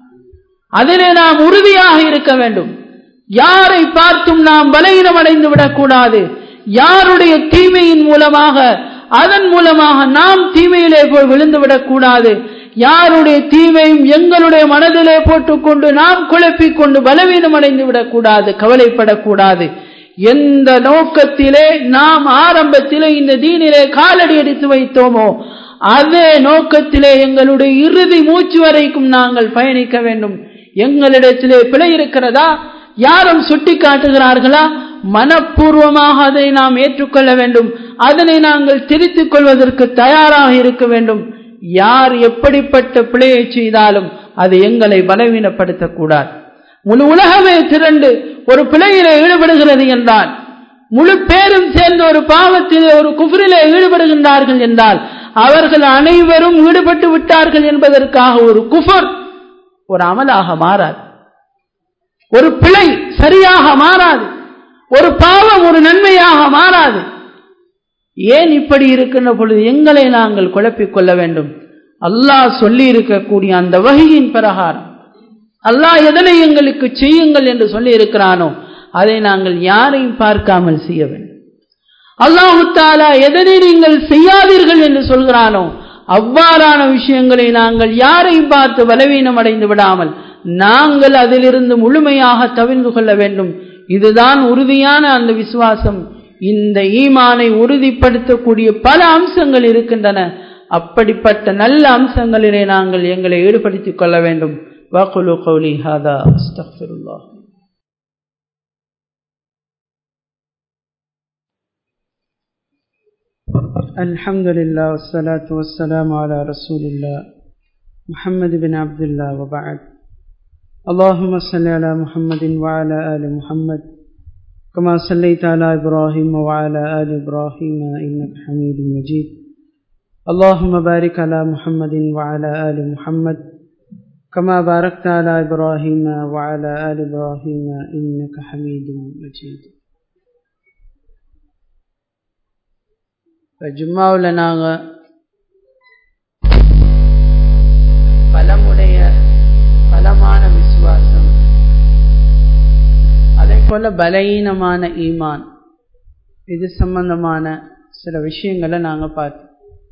Speaker 1: அதிலே நாம் உறுதியாக இருக்க வேண்டும் யாரை பார்த்தும் நாம் பலகீனம் அடைந்து விடக்கூடாது யாருடைய தீமையின் மூலமாக அதன் மூலமாக நாம் தீமையிலே போய் விழுந்து விடக்கூடாது யாருடைய தீமையும் எங்களுடைய மனதிலே போட்டுக்கொண்டு நாம் குழப்பிக் கொண்டு பலவீனம் அடைந்து விடக்கூடாது கவலைப்படக்கூடாது எந்த நோக்கத்திலே நாம் ஆரம்பத்திலே இந்த தீனிலே காலடி எடுத்து வைத்தோமோ அதே நோக்கத்திலே எங்களுடைய இறுதி மூச்சு வரைக்கும் நாங்கள் பயணிக்க வேண்டும் எங்களிடத்திலே பிழை இருக்கிறதா யாரும் சுட்டி காட்டுகிறார்களா மனப்பூர்வமாக அதை நாம் ஏற்றுக்கொள்ள வேண்டும் அதனை நாங்கள் திருத்திக் கொள்வதற்கு தயாராக இருக்க வேண்டும் யார் எப்படிப்பட்ட பிழையை செய்தாலும் அது எங்களை பலவீனப்படுத்தக்கூடாது முழு உலகமே திரண்டு ஒரு பிழையிலே ஈடுபடுகிறது என்றால் முழு பேரும் சேர்ந்து ஒரு பாவத்திலே ஒரு குஃபரிலே ஈடுபடுகின்றார்கள் என்றால் அவர்கள் அனைவரும் ஈடுபட்டு விட்டார்கள் என்பதற்காக ஒரு குஃபர் ஒரு அமலாக மாறாது ஒரு பிழை சரியாக மாறாது ஒரு பாவம் ஒரு நன்மையாக மாறாது ஏன் இப்படி இருக்கின்ற பொழுது எங்களை நாங்கள் குழப்பிக் கொள்ள வேண்டும் அல்லாஹ் சொல்லி இருக்கக்கூடிய அந்த வகையின் பிரகாரம் அல்லாஹ் எதனை எங்களுக்கு செய்யுங்கள் என்று சொல்லி இருக்கிறானோ அதை நாங்கள் யாரையும் பார்க்காமல் செய்ய வேண்டும் அல்லாஹு தாலா எதனை நீங்கள் செய்யாதீர்கள் என்று சொல்கிறானோ அவ்வாறான விஷயங்களை நாங்கள் யாரையும் பார்த்து பலவீனம் அடைந்து விடாமல் நாங்கள் அதிலிருந்து முழுமையாக தவிர்ந்து கொள்ள வேண்டும் இதுதான் உறுதியான அந்த விசுவாசம் இந்த ஈமானை உறுதிப்படுத்தக்கூடிய பல அம்சங்கள் இருக்கின்றன அப்படிப்பட்ட நல்ல அம்சங்களிலே நாங்கள் எங்களை ஈடுபடுத்திக் கொள்ள வேண்டும் வாக்குலு கௌலி ஹாதா அஸ்தக்ஃபிருல்லாஹ் الحمد لله والصلاة والسلام على رسول الله محمد بن عبد الله وبعد اللهم صل على محمد وعلى آل محمد كما صليت على إبراهيم وعلى آل إبراهيم إنك حميد مجيد اللهم بارك على محمد وعلى آل محمد كما باركت على إبراهيم وعلى آل إبراهيم إنك حميد مجيد ஜும்மாவில் நாங்கள் பலமுடைய பலமான விசுவாசம் அதே போல பலகீனமான ஈமான் இது சம்பந்தமான சில விஷயங்களை நாங்கள் பார்த்தோம்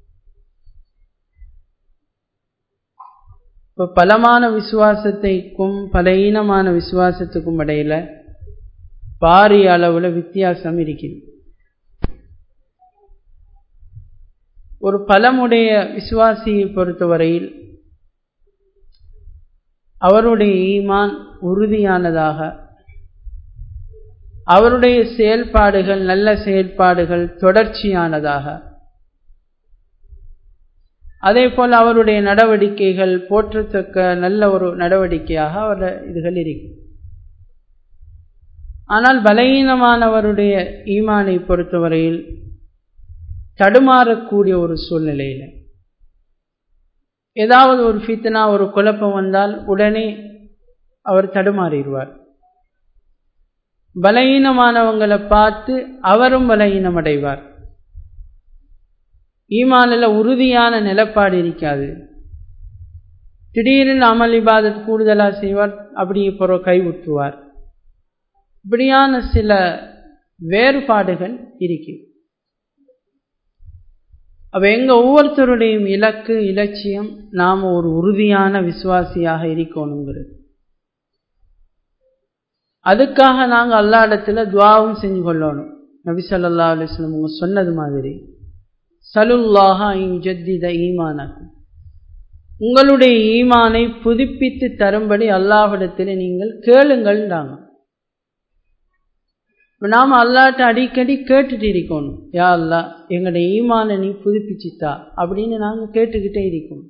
Speaker 1: இப்போ பலமான விசுவாசத்தைக்கும் பலகீனமான விசுவாசத்துக்கும் இடையில பாரிய அளவில் வித்தியாசம் இருக்குது ஒரு பலமுடைய விசுவாசியை பொறுத்தவரையில் அவருடைய ஈமான் உறுதியானதாக அவருடைய செயல்பாடுகள் நல்ல செயல்பாடுகள் தொடர்ச்சியானதாக அதே போல் அவருடைய நடவடிக்கைகள் போற்றத்தக்க நல்ல ஒரு நடவடிக்கையாக அவர் இதுகள் இருக்கும் ஆனால் பலகீனமானவருடைய ஈமானை பொறுத்தவரையில் தடுமாறக்கூடிய ஒரு சூழ்நிலையில் ஏதாவது ஒரு ஃபித்னா ஒரு குழப்பம் வந்தால் உடனே அவர் தடுமாறிடுவார் பலகீனமானவங்களை பார்த்து அவரும் பலகீனம் அடைவார் ஈமானில் உறுதியான நிலப்பாடு இருக்காது திடீர்னு அமல் இபாதத் கூடுதலாக செய்வார் அப்படியே பிற கைவிட்டுவார் இப்படியான சில வேறுபாடுகள் இருக்குது அப்போ எங்கள் ஒவ்வொருத்தருடையும் இலக்கு இலட்சியம் நாம் ஒரு உறுதியான விசுவாசியாக இருக்கணுங்கிறது அதுக்காக நாங்கள் அல்லா இடத்துல துவாவும் செஞ்சு கொள்ளணும் நபி சொல்லா அலிஸ்லம் அவங்க சொன்னது மாதிரி சலுல்லாஹா ஜத்தித ஈமானக்கும் உங்களுடைய ஈமானை புதுப்பித்து தரும்படி அல்லாஹிடத்தில் நீங்கள் கேளுங்கள்ன்றாங்க நாம் அல்லாட்ட அடிக்கடி கேட்டுட்டு இருக்கணும் யா அல்லா எங்களுடைய ஈமான நீ புதுப்பிச்சுத்தா அப்படின்னு நாங்கள் கேட்டுக்கிட்டே இருக்கணும்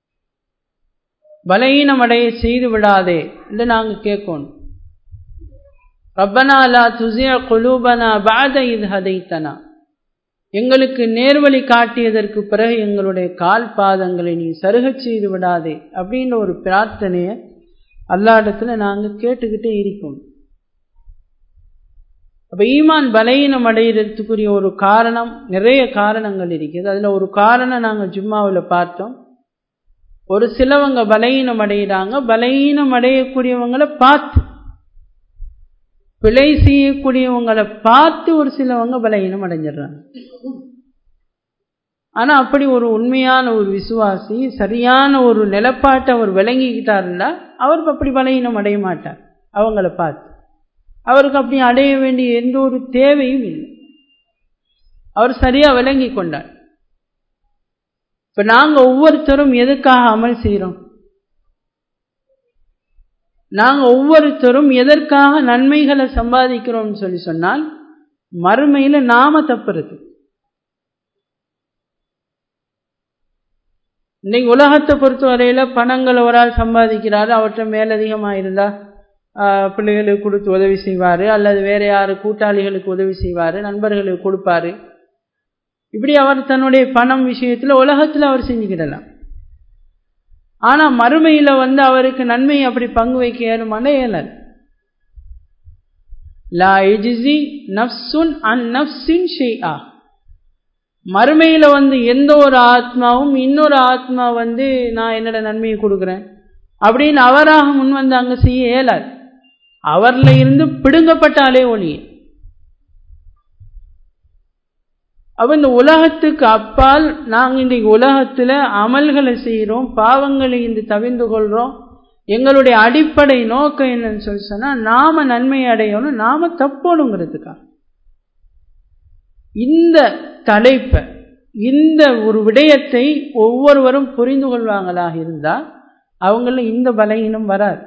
Speaker 1: பலகீனம் அடைய செய்து விடாதே என்று நாங்கள் கேட்கணும் ரப்பனா லா துசிய குலூபனா பாத இது ஹதைத்தனா எங்களுக்கு நேர்வழி காட்டியதற்கு பிறகு எங்களுடைய கால் பாதங்களை நீ சருகச் செய்து விடாதே அப்படின்ற ஒரு பிரார்த்தனையை அல்லாடத்துல நாங்கள் கேட்டுக்கிட்டே இருக்கோம் அப்ப ஈமான் பலகீனம் அடைகிறதுக்குரிய ஒரு காரணம் நிறைய காரணங்கள் இருக்குது அதுல ஒரு காரணம் நாங்கள் ஜும்மாவில் பார்த்தோம் ஒரு சிலவங்க பலகீனம் அடைகிறாங்க பலகீனம் அடையக்கூடியவங்களை பார்த்து பிழை செய்யக்கூடியவங்களை பார்த்து ஒரு சிலவங்க பலகீனம் அடைஞ்சிடுறாங்க ஆனா அப்படி ஒரு உண்மையான ஒரு விசுவாசி சரியான ஒரு நிலப்பாட்டை அவர் விளங்கிக்கிட்டாருன்னா அவருக்கு அப்படி பலகீனம் அடைய மாட்டார் அவங்கள பார்த்து அவருக்கு அப்படி அடைய வேண்டிய எந்த ஒரு தேவையும் இல்லை அவர் சரியா விளங்கி கொண்டார் இப்ப நாங்க ஒவ்வொருத்தரும் எதுக்காக அமல் செய்யறோம் நாங்க ஒவ்வொருத்தரும் எதற்காக நன்மைகளை சம்பாதிக்கிறோம்னு சொல்லி சொன்னால் மறுமையில நாம தப்புறது இன்னைக்கு உலகத்தை பொறுத்தவரையில பணங்களை ஒரு ஆள் சம்பாதிக்கிறாரு அவற்றை மேலதிகமாக இருந்தா பிள்ளைகளுக்கு கொடுத்து உதவி செய்வார் அல்லது வேற யாரு கூட்டாளிகளுக்கு உதவி செய்வார் நண்பர்களுக்கு கொடுப்பாரு இப்படி அவர் தன்னுடைய பணம் விஷயத்தில் உலகத்தில் அவர் செஞ்சுக்கிடலாம் ஆனால் மறுமையில் வந்து அவருக்கு நன்மை அப்படி பங்கு வைக்க ஏழுமான இயலாது லா எஜிசி நப்சுன் அன் நப்சின் ஷெய்ஆ மறுமையில் வந்து எந்த ஒரு ஆத்மாவும் இன்னொரு ஆத்மா வந்து நான் என்னோட நன்மையை கொடுக்குறேன் அப்படின்னு அவராக முன் வந்து அங்கே செய்ய இயலாது அவரில் இருந்து பிடுங்கப்பட்டாலே ஒளியே அப்ப இந்த உலகத்துக்கு அப்பால் நாங்கள் இன்றைக்கு உலகத்தில் அமல்களை செய்கிறோம் பாவங்களை இன்று தவிர்ந்து கொள்கிறோம் எங்களுடைய அடிப்படை நோக்கம் என்னன்னு சொல்லி சொன்னால் நாம நன்மை அடையணும் நாம தப்போணுங்கிறதுக்காக இந்த தலைப்பை இந்த ஒரு விடயத்தை ஒவ்வொருவரும் புரிந்து கொள்வாங்களாக இருந்தால் அவங்கள இந்த பலகீனம் வராது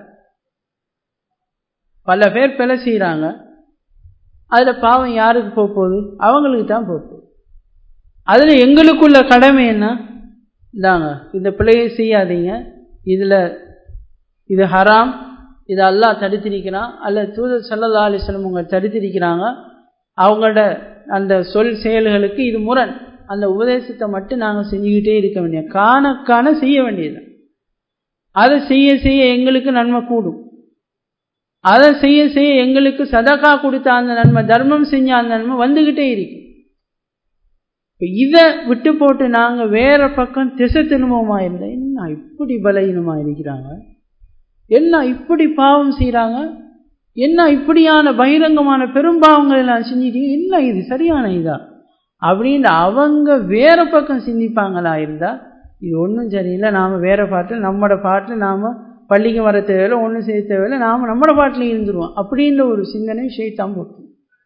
Speaker 1: பல பேர் பிழை செய்கிறாங்க அதில் பாவம் யாருக்கு போக போகுது அவங்களுக்கு தான் போக போகுது அதில் எங்களுக்குள்ள கடமை என்ன இந்தாங்க இந்த பிழையை செய்யாதீங்க இதில் இது ஹராம் இது அல்லாஹ் தடுத்திருக்கிறான் அல்லது தூதர் சல்லா அலிஸ்லம் அவங்க தடுத்திருக்கிறாங்க அவங்களோட அந்த சொல் செயல்களுக்கு இது முரண் அந்த உபதேசத்தை மட்டும் நாங்கள் செஞ்சுக்கிட்டே இருக்க வேண்டிய காண காண செய்ய வேண்டியது அதை செய்ய செய்ய எங்களுக்கு நன்மை கூடும் அதை செய்ய செய்ய எங்களுக்கு சதக்கா கொடுத்த அந்த நன்மை தர்மம் செஞ்ச அந்த நன்மை வந்துகிட்டே இருக்கு இதை விட்டு போட்டு நாங்கள் வேற பக்கம் திசை திரும்பமா இருந்தா என்ன இப்படி பலகீனமா இருக்கிறாங்க என்ன இப்படி பாவம் செய்கிறாங்க என்ன இப்படியான பகிரங்கமான பெரும்பாவங்கள் எல்லாம் செஞ்சிட்டீங்க என்ன இது சரியான இதா அப்படின்னு அவங்க வேற பக்கம் சிந்திப்பாங்களா இருந்தா இது ஒன்றும் சரியில்லை நாம் வேற பாட்டில் நம்மளோட பாட்டில் நாம் பள்ளிக்கு வர தேவையில்லை ஒன்றும் செய்ய தேவையில்லை நாம் நம்மளோட பாட்டில் இருந்துருவோம் அப்படின்ற ஒரு சிந்தனை ஷெய்தான் போட்டு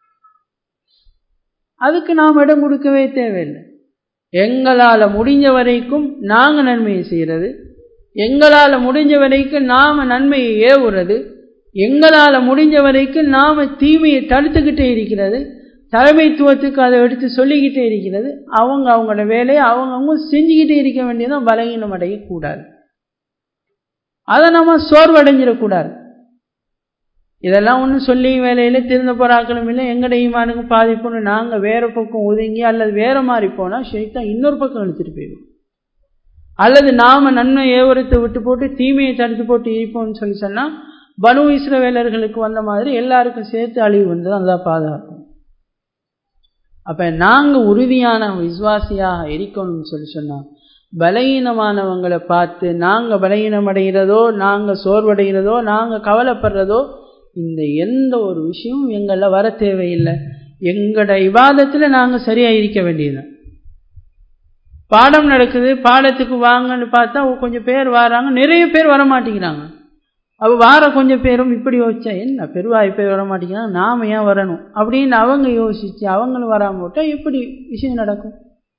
Speaker 1: அதுக்கு நாம் இடம் கொடுக்கவே தேவையில்லை எங்களால் முடிஞ்ச வரைக்கும் நாங்கள் நன்மையை செய்கிறது எங்களால் முடிஞ்ச வரைக்கும் நாம் நன்மையை ஏவுறது எங்களால் முடிஞ்ச வரைக்கும் நாம் தீமையை தடுத்துக்கிட்டே இருக்கிறது தலைமைத்துவத்துக்கு அதை எடுத்து சொல்லிக்கிட்டே இருக்கிறது அவங்க அவங்களோட வேலையை அவங்க அவங்க செஞ்சுக்கிட்டே இருக்க வேண்டியதான் பலகீனம் அடையக்கூடாது அதை நம்ம சோர்வடைஞ்சிடக்கூடாது இதெல்லாம் ஒன்றும் சொல்லி வேலையில் திருந்த போறாக்களும் இல்லை எங்கட ஈமானுக்கு பாதிப்புன்னு நாங்கள் வேற பக்கம் ஒதுங்கி அல்லது வேற மாதிரி போனால் ஷெய்தான் இன்னொரு பக்கம் எடுத்துட்டு போயிடும் அல்லது நாம நன்மை ஏவரத்தை விட்டு போட்டு தீமையை தடுத்து போட்டு இருப்போம்னு சொல்லி சொன்னால் பனு இஸ்ரவேலர்களுக்கு வந்த மாதிரி எல்லாருக்கும் சேர்த்து அழிவு வந்து நல்லா பாதுகாக்கும் அப்ப நாங்க உறுதியான விசுவாசியாக இருக்கணும்னு சொல்லி சொன்னா பலகீனமானவங்களை பார்த்து நாங்க பலகீனம் அடைகிறதோ நாங்க சோர்வடைகிறதோ நாங்க கவலைப்படுறதோ இந்த எந்த ஒரு விஷயமும் எங்கள வர தேவையில்லை எங்களோட இவாதத்துல நாங்க சரியா இருக்க வேண்டியது பாடம் நடக்குது பாடத்துக்கு வாங்கன்னு பார்த்தா கொஞ்சம் பேர் வராங்க நிறைய பேர் வர மாட்டேங்கிறாங்க அப்போ வார கொஞ்சம் பேரும் இப்படி யோசிச்சா என்ன பெருவாய் பேர் வர மாட்டேங்கிறாங்க நாம ஏன் வரணும் அப்படின்னு அவங்க யோசிச்சு அவங்களும் வராம விட்டா எப்படி விஷயம் நடக்கும்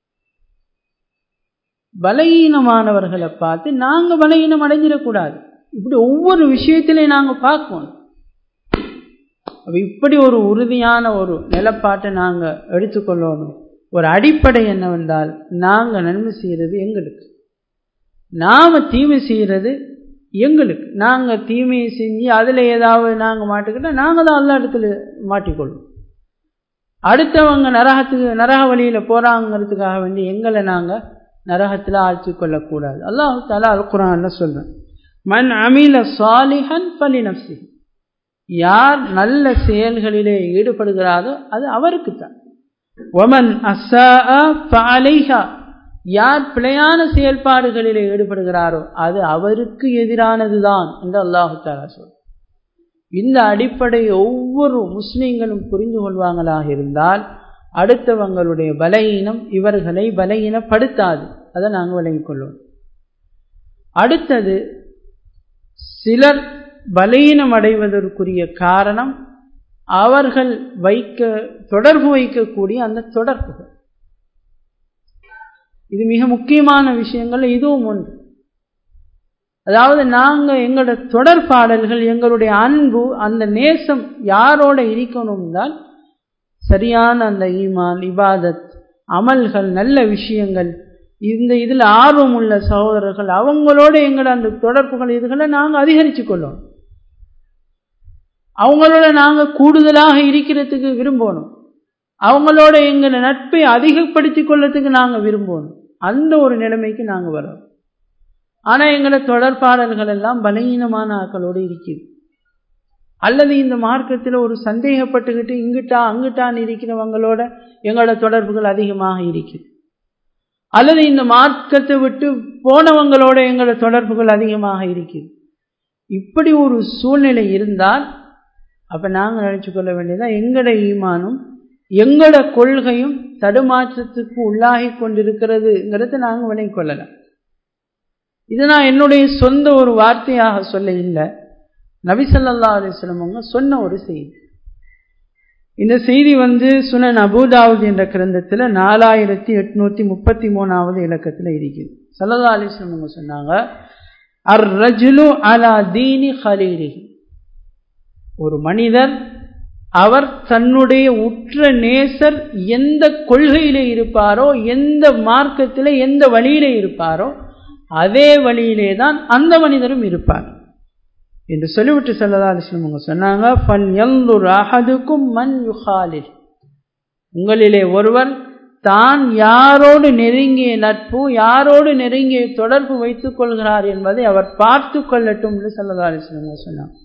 Speaker 1: பலகீனமானவர்களை பார்த்து நாங்க பலகீனம் அடைஞ்சிடக்கூடாது இப்படி ஒவ்வொரு விஷயத்திலையும் நாங்க பார்க்கணும் அப்போ இப்படி ஒரு உறுதியான ஒரு நிலப்பாட்டை நாங்கள் எடுத்துக்கொள்ளணும் ஒரு அடிப்படை என்னவென்றால் நாங்கள் நன்மை செய்கிறது எங்களுக்கு நாம் தீமை செய்கிறது எங்களுக்கு நாங்கள் தீமையை செஞ்சு அதில் ஏதாவது நாங்கள் மாட்டிக்கிட்டால் நாங்கள் தான் எல்லா இடத்துல மாட்டிக்கொள்வோம் அடுத்தவங்க நரகத்துக்கு நரக வழியில் போகிறாங்கிறதுக்காக வேண்டி எங்களை நாங்கள் நரகத்தில் ஆழ்த்தி கொள்ளக்கூடாது அல்லாஹு தாலா அல் குரான்ல சொல்கிறேன் மண் அமில சாலிஹன் பலி நப்சி யார் நல்ல செயல்களிலே ஈடுபடுகிறாரோ அது அவருக்குத்தான் ஒமன் அசா யார் பிழையான செயல்பாடுகளிலே ஈடுபடுகிறாரோ அது அவருக்கு எதிரானதுதான் என்று அல்லாஹு தாலா சொல் இந்த அடிப்படையை ஒவ்வொரு முஸ்லீம்களும் புரிந்து கொள்வாங்களாக இருந்தால் அடுத்தவங்களுடைய பலகீனம் இவர்களை பலகீனப்படுத்தாது அதை நாங்கள் விளங்கிக் கொள்வோம் அடுத்தது சிலர் பலகீனம் அடைவதற்குரிய காரணம் அவர்கள் வைக்க தொடர்பு வைக்கக்கூடிய அந்த தொடர்புகள் இது மிக முக்கியமான விஷயங்கள் இதுவும் ஒன்று அதாவது நாங்கள் எங்களோட தொடர்பாடல்கள் எங்களுடைய அன்பு அந்த நேசம் யாரோட இருக்கணும் என்றால் சரியான அந்த ஈமான் இபாதத் அமல்கள் நல்ல விஷயங்கள் இந்த இதில் ஆர்வம் உள்ள சகோதரர்கள் அவங்களோட எங்களோட அந்த தொடர்புகள் இதுகளை நாங்கள் அதிகரித்து கொள்ளணும் அவங்களோட நாங்கள் கூடுதலாக இருக்கிறதுக்கு விரும்பணும் அவங்களோட எங்களை நட்பை அதிகப்படுத்தி கொள்ளத்துக்கு நாங்கள் விரும்பணும் அந்த ஒரு நிலைமைக்கு நாங்கள் வரோம் ஆனால் எங்களோட தொடர்பாடல்கள் எல்லாம் பலகீனமான ஆக்களோடு இருக்குது அல்லது இந்த மார்க்கத்தில் ஒரு சந்தேகப்பட்டுக்கிட்டு இங்கிட்டா அங்கிட்டான் இருக்கிறவங்களோட எங்களோட தொடர்புகள் அதிகமாக இருக்குது அல்லது இந்த மார்க்கத்தை விட்டு போனவங்களோட எங்களோட தொடர்புகள் அதிகமாக இருக்குது இப்படி ஒரு சூழ்நிலை இருந்தால் அப்போ நாங்கள் நினச்சி கொள்ள வேண்டியதான் எங்களோட ஈமானும் எங்களோட கொள்கையும் தடுமாற்றத்துக்கு உள்ளாகி கொண்டிருக்கிறதுங்கிறத நாங்கள் விளங்கிக் கொள்ளலாம் இது நான் என்னுடைய சொந்த ஒரு வார்த்தையாக சொல்ல இல்லை நபிசல்லா அலிஸ்லம் அவங்க சொன்ன ஒரு செய்தி இந்த செய்தி வந்து சுனன் அபுதாவுத் என்ற கிரந்தத்தில் நாலாயிரத்தி எட்நூத்தி முப்பத்தி மூணாவது இலக்கத்தில் இருக்குது சல்லா அலிஸ்லம் அவங்க சொன்னாங்க அர் ரஜுலு அலா தீனி ஹலீரி ஒரு மனிதர் அவர் தன்னுடைய உற்ற நேசர் எந்த கொள்கையிலே இருப்பாரோ எந்த மார்க்கத்தில் எந்த வழியிலே இருப்பாரோ அதே வழியிலே தான் அந்த மனிதரும் இருப்பார் என்று சொல்லிவிட்டு செல்லதா அலிஸ்லம் அவங்க சொன்னாங்க ஃபல் எல்லூர் அஹதுக்கும் மண் யுஹாலில் உங்களிலே ஒருவர் தான் யாரோடு நெருங்கிய நட்பு யாரோடு நெருங்கிய தொடர்பு வைத்துக் கொள்கிறார் என்பதை அவர் பார்த்து கொள்ளட்டும் என்று செல்லதா அலிஸ்லம் சொன்னாங்க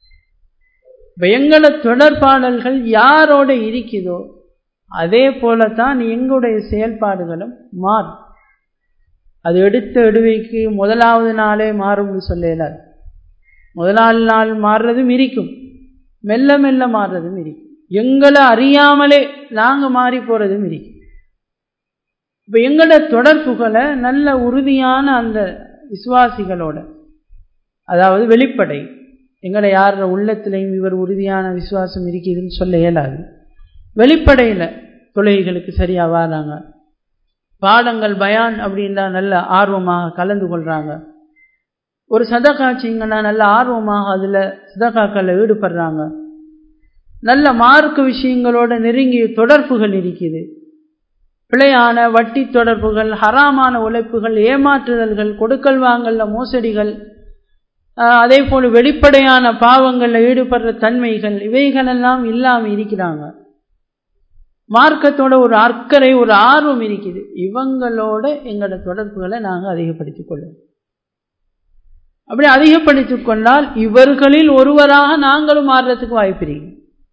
Speaker 1: இப்போ எங்களோட தொடர்பாடல்கள் யாரோட இருக்குதோ அதே போலத்தான் எங்களுடைய செயல்பாடுகளும் மாறும் அது எடுத்த எடுவைக்கு முதலாவது நாளே மாறும்னு சொல்லலாது முதலாவது நாள் மாறுறதும் இருக்கும் மெல்ல மெல்ல மாறுறதும் இருக்கும் எங்களை அறியாமலே நாங்கள் மாறி போகிறதும் இருக்கும் இப்போ எங்களோட தொடர்புகளை நல்ல உறுதியான அந்த விசுவாசிகளோட அதாவது வெளிப்படை எங்களை யார் உள்ளத்திலையும் இவர் உறுதியான விசுவாசம் இருக்குதுன்னு சொல்ல இயலாது வெளிப்படையில் தொழுகைகளுக்கு சரியாக வராங்க பாடங்கள் பயான் அப்படின்னா நல்ல ஆர்வமாக கலந்து கொள்கிறாங்க ஒரு சதக்காட்சிங்கன்னா நல்ல ஆர்வமாக அதில் சதக்காக்களில் ஈடுபடுறாங்க நல்ல மார்க்க விஷயங்களோட நெருங்கிய தொடர்புகள் இருக்குது பிழையான வட்டி தொடர்புகள் ஹராமான உழைப்புகள் ஏமாற்றுதல்கள் கொடுக்கல் வாங்கல்ல மோசடிகள் அதே போல் வெளிப்படையான பாவங்களில் ஈடுபடுற தன்மைகள் இவைகளெல்லாம் இல்லாமல் இருக்கிறாங்க மார்க்கத்தோட ஒரு அக்கறை ஒரு ஆர்வம் இருக்குது இவங்களோட எங்களோட தொடர்புகளை நாங்கள் அதிகப்படுத்திக் கொள்வோம் அப்படி அதிகப்படுத்திக் கொண்டால் இவர்களில் ஒருவராக நாங்களும் மாறுறதுக்கு வாய்ப்பு இருக்கு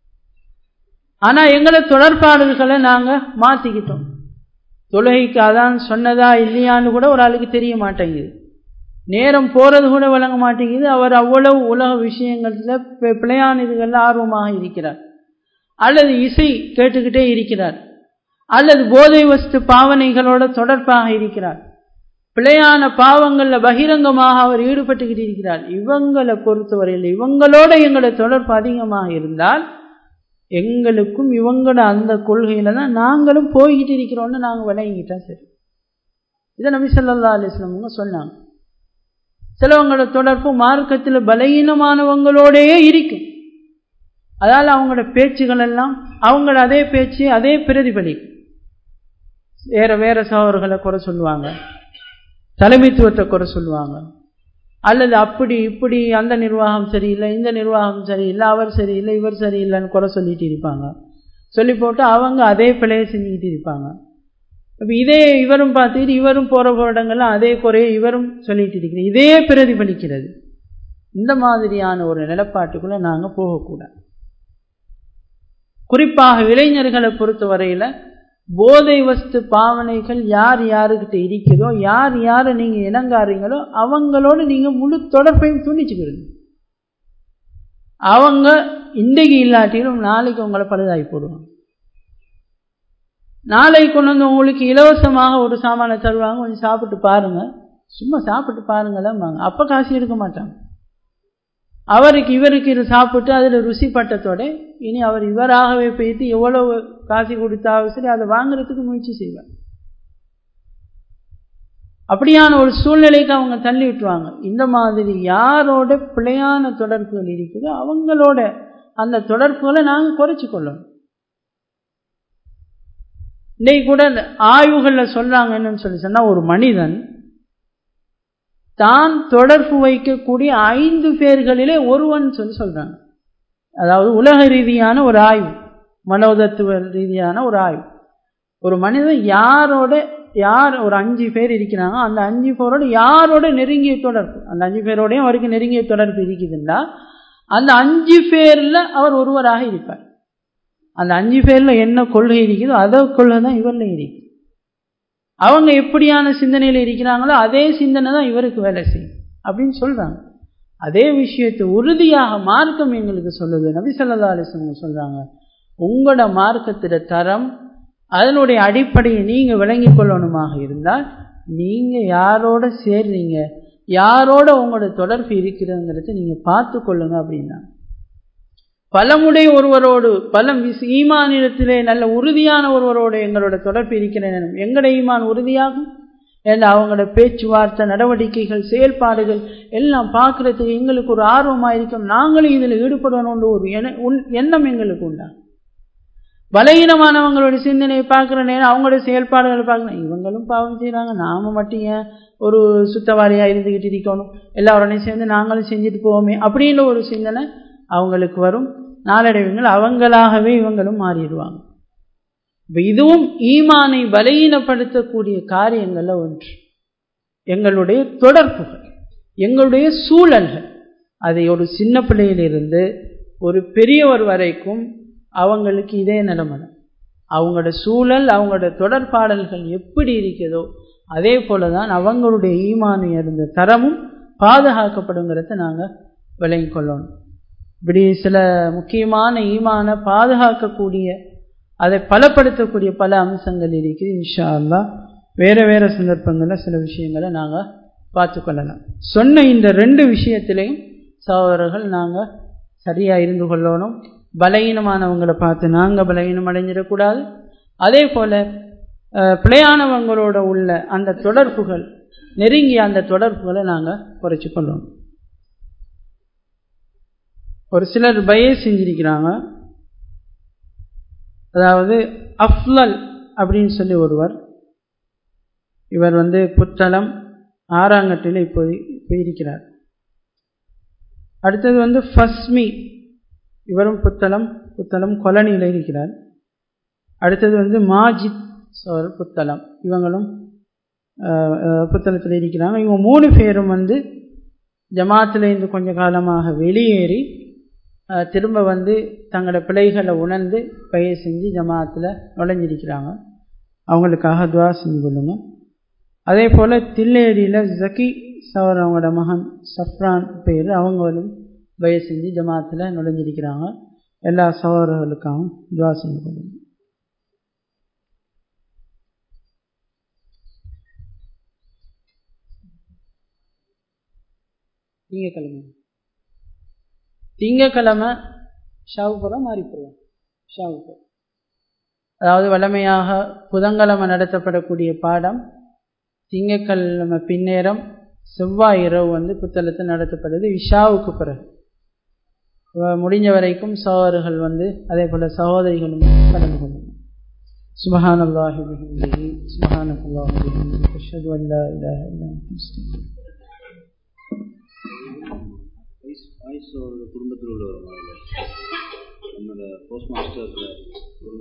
Speaker 1: ஆனால் எங்களோட தொடர்பாடல்களை நாங்கள் மாற்றிக்கிட்டோம் தொழுகைக்கு அதான் சொன்னதா இல்லையான்னு கூட ஒரு ஆளுக்கு தெரிய மாட்டேங்குது நேரம் போகிறது கூட விளங்க மாட்டேங்குது அவர் அவ்வளவு உலக விஷயங்களில் பிழையான இதுகளில் ஆர்வமாக இருக்கிறார் அல்லது இசை கேட்டுக்கிட்டே இருக்கிறார் அல்லது போதை வஸ்து பாவனைகளோட தொடர்பாக இருக்கிறார் பிழையான பாவங்களில் பகிரங்கமாக அவர் ஈடுபட்டுக்கிட்டு இருக்கிறார் இவங்களை பொறுத்தவரையில் இவங்களோட எங்களோட தொடர்பு அதிகமாக இருந்தால் எங்களுக்கும் இவங்களோட அந்த கொள்கையில தான் நாங்களும் போய்கிட்டு இருக்கிறோம்னு நாங்கள் விளங்கிக்கிட்டா சரி இதை நபி சொல்லா அலிஸ்லமுங்க சொன்னாங்க சிலவங்களோட தொடர்பு மார்க்கத்தில் பலகீனமானவங்களோடையே இருக்கும் அதால் அவங்களோட பேச்சுகள் எல்லாம் அவங்கள அதே பேச்சு அதே பிரதிபலிக்கும் வேற வேற சகோதரர்களை குறை சொல்லுவாங்க தலைமைத்துவத்தை குறை சொல்லுவாங்க அல்லது அப்படி இப்படி அந்த நிர்வாகம் சரியில்லை இந்த நிர்வாகம் சரியில்லை அவர் சரியில்லை இவர் சரியில்லைன்னு குறை சொல்லிட்டு இருப்பாங்க சொல்லி போட்டு அவங்க அதே பிழையை செஞ்சுக்கிட்டு இருப்பாங்க இப்போ இதே இவரும் பார்த்துட்டு இவரும் போகிற இடங்கள்லாம் அதே குறையை இவரும் சொல்லிட்டு இருக்கிறது இதே பிரதிபலிக்கிறது இந்த மாதிரியான ஒரு நிலப்பாட்டுக்குள்ளே நாங்கள் போகக்கூடாது குறிப்பாக இளைஞர்களை பொறுத்த வரையில் போதை வஸ்து பாவனைகள் யார் யாருக்கிட்ட இருக்குதோ யார் யாரை நீங்கள் இணங்காறீங்களோ அவங்களோட நீங்கள் முழு தொடர்பையும் துணிச்சுக்கிடுங்க அவங்க இன்றைக்கு இல்லாட்டிலும் நாளைக்கு உங்களை பழுதாகி போடுவாங்க நாளைக்கு கொண்டு வந்து உங்களுக்கு இலவசமாக ஒரு சாமானை தருவாங்க கொஞ்சம் சாப்பிட்டு பாருங்க சும்மா சாப்பிட்டு பாருங்களேன் அப்போ காசு எடுக்க மாட்டாங்க அவருக்கு இவருக்கு இது சாப்பிட்டு அதில் ருசி பட்டத்தோட இனி அவர் இவராகவே போயிட்டு எவ்வளவு காசு கொடுத்தாலும் சரி அதை வாங்குறதுக்கு முயற்சி செய்வார் அப்படியான ஒரு சூழ்நிலைக்கு அவங்க தள்ளி விட்டுருவாங்க இந்த மாதிரி யாரோட பிழையான தொடர்புகள் இருக்குதோ அவங்களோட அந்த தொடர்புகளை நாங்கள் குறைச்சி கொள்ளணும் இன்னைக்கு கூட ஆய்வுகளில் சொல்றாங்க என்னன்னு சொல்லி சொன்னால் ஒரு மனிதன் தான் தொடர்பு வைக்கக்கூடிய ஐந்து பேர்களிலே ஒருவன் சொல்லி சொல்றாங்க அதாவது உலக ரீதியான ஒரு ஆய்வு மனோதத்துவ ரீதியான ஒரு ஆய்வு ஒரு மனிதன் யாரோட யார் ஒரு அஞ்சு பேர் இருக்கிறாங்க அந்த அஞ்சு பேரோட யாரோட நெருங்கிய தொடர்பு அந்த அஞ்சு பேரோடையும் அவருக்கு நெருங்கிய தொடர்பு இருக்குதுன்னா அந்த அஞ்சு பேர்ல அவர் ஒருவராக இருப்பார் அந்த அஞ்சு பேர்ல என்ன கொள்கை இருக்குதோ அதை கொள்கை தான் இவர்ல இருக்கு அவங்க எப்படியான சிந்தனையில் இருக்கிறாங்களோ அதே சிந்தனை தான் இவருக்கு வேலை செய்யும் அப்படின்னு சொல்றாங்க அதே விஷயத்தை உறுதியாக மார்க்கம் எங்களுக்கு சொல்லுது நபி சொல்லா அலிஸ்வங்க சொல்றாங்க உங்களோட மார்க்கத்திட தரம் அதனுடைய அடிப்படையை நீங்க விளங்கி கொள்ளணுமாக இருந்தால் நீங்க யாரோட சேர்றீங்க யாரோட உங்களோட தொடர்பு இருக்கிறதுங்கிறத நீங்க பார்த்து கொள்ளுங்க அப்படின்னா பலமுடைய ஒருவரோடு பலம் ஈமானிடத்திலே நல்ல உறுதியான ஒருவரோடு எங்களோட தொடர்பு இருக்கிறேன் எங்களோட ஈமான் உறுதியாகும் ஏன்னா அவங்களோட பேச்சுவார்த்தை நடவடிக்கைகள் செயல்பாடுகள் எல்லாம் பார்க்கறதுக்கு எங்களுக்கு ஒரு ஆர்வமாக இருக்கும் நாங்களும் இதில் ஈடுபடணும்னு ஒரு எண்ணம் எங்களுக்கு உண்டா பலகீனமானவங்களோட சிந்தனையை பார்க்குற நேரம் அவங்களோட செயல்பாடுகளை பார்க்கணும் இவங்களும் பாவம் செய்கிறாங்க நாம மட்டும் ஏன் ஒரு சுத்தவாரியாக இருந்துக்கிட்டு இருக்கணும் எல்லாரோடையும் சேர்ந்து நாங்களும் செஞ்சுட்டு போவோமே அப்படின்ற ஒரு சிந்தனை அவங்களுக்கு வரும் நாளடைவுங்கள் அவங்களாகவே இவங்களும் மாறிடுவாங்க இப்போ இதுவும் ஈமானை பலகீனப்படுத்தக்கூடிய காரியங்கள்ல ஒன்று எங்களுடைய தொடர்புகள் எங்களுடைய சூழல்கள் அதை ஒரு சின்ன பிள்ளையிலிருந்து ஒரு பெரியவர் வரைக்கும் அவங்களுக்கு இதே நிலைமை அவங்களோட சூழல் அவங்களோட தொடர்பாடல்கள் எப்படி இருக்கிறதோ அதே போல தான் அவங்களுடைய ஈமானு இருந்த தரமும் பாதுகாக்கப்படுங்கிறத நாங்கள் விளங்கி கொள்ளணும் இப்படி சில முக்கியமான ஈமான பாதுகாக்கக்கூடிய அதை பலப்படுத்தக்கூடிய பல அம்சங்கள் இருக்குது இன்ஷா அல்லா வேற வேற சந்தர்ப்பங்களில் சில விஷயங்களை நாங்கள் பார்த்து கொள்ளலாம் சொன்ன இந்த ரெண்டு விஷயத்திலையும் சகோதரர்கள் நாங்கள் சரியாக இருந்து கொள்ளணும் பலகீனமானவங்களை பார்த்து நாங்கள் பலகீனம் அடைஞ்சிடக்கூடாது அதே போல் பிழையானவங்களோட உள்ள அந்த தொடர்புகள் நெருங்கிய அந்த தொடர்புகளை நாங்கள் குறைச்சி கொள்ளணும் ஒரு சிலர் பயே செஞ்சிருக்கிறாங்க அதாவது அஃப்லல் அப்படின்னு சொல்லி ஒருவர் இவர் வந்து புத்தளம் ஆறாங்கட்டில் இப்போ போயிருக்கிறார் அடுத்தது வந்து ஃபஸ்மி இவரும் புத்தளம் புத்தளம் கொலனியில் இருக்கிறார் அடுத்தது வந்து மாஜித் சோர் புத்தளம் இவங்களும் புத்தளத்தில் இருக்கிறாங்க இவங்க மூணு பேரும் வந்து ஜமாத்தில் இருந்து கொஞ்ச காலமாக வெளியேறி திரும்ப வந்து தங்களோட பிழைகளை உணர்ந்து பயிர் செஞ்சு ஜமாத்தில் நுழைஞ்சிருக்கிறாங்க அவங்களுக்காக துவா செஞ்சு கொள்ளுங்க அதே போல் தில்லேடியில் ஜக்கி சவர் அவங்களோட மகன் சஃப்ரான் பேர் அவங்களும் பயிர் செஞ்சு ஜமாத்தில் நுழைஞ்சிருக்கிறாங்க எல்லா சகோதரர்களுக்காகவும் துவா செஞ்சு கொள்ளுங்க திங்கக்கிழமை திங்கக்கிழமை ஷாவுப்புறம் மாறிப்புறம் ஷாவுப்புறம் அதாவது வழமையாக புதன்கிழமை நடத்தப்படக்கூடிய பாடம் திங்கக்கிழமை பின்னேரம் செவ்வாய் இரவு வந்து புத்தளத்தில் நடத்தப்படுது இஷாவுக்கு பிறகு முடிஞ்ச வரைக்கும் சகோதரர்கள் வந்து அதே போல சகோதரிகளும் கலந்து கொள்ளணும் سبحان الله وبحمده سبحانك اللهم وبحمدك اشهد ان لا اله الا انت استغفرك
Speaker 2: குடும்பத்தில் உள்ளவர் நம்மளோட போஸ்ட் மாஸ்டர்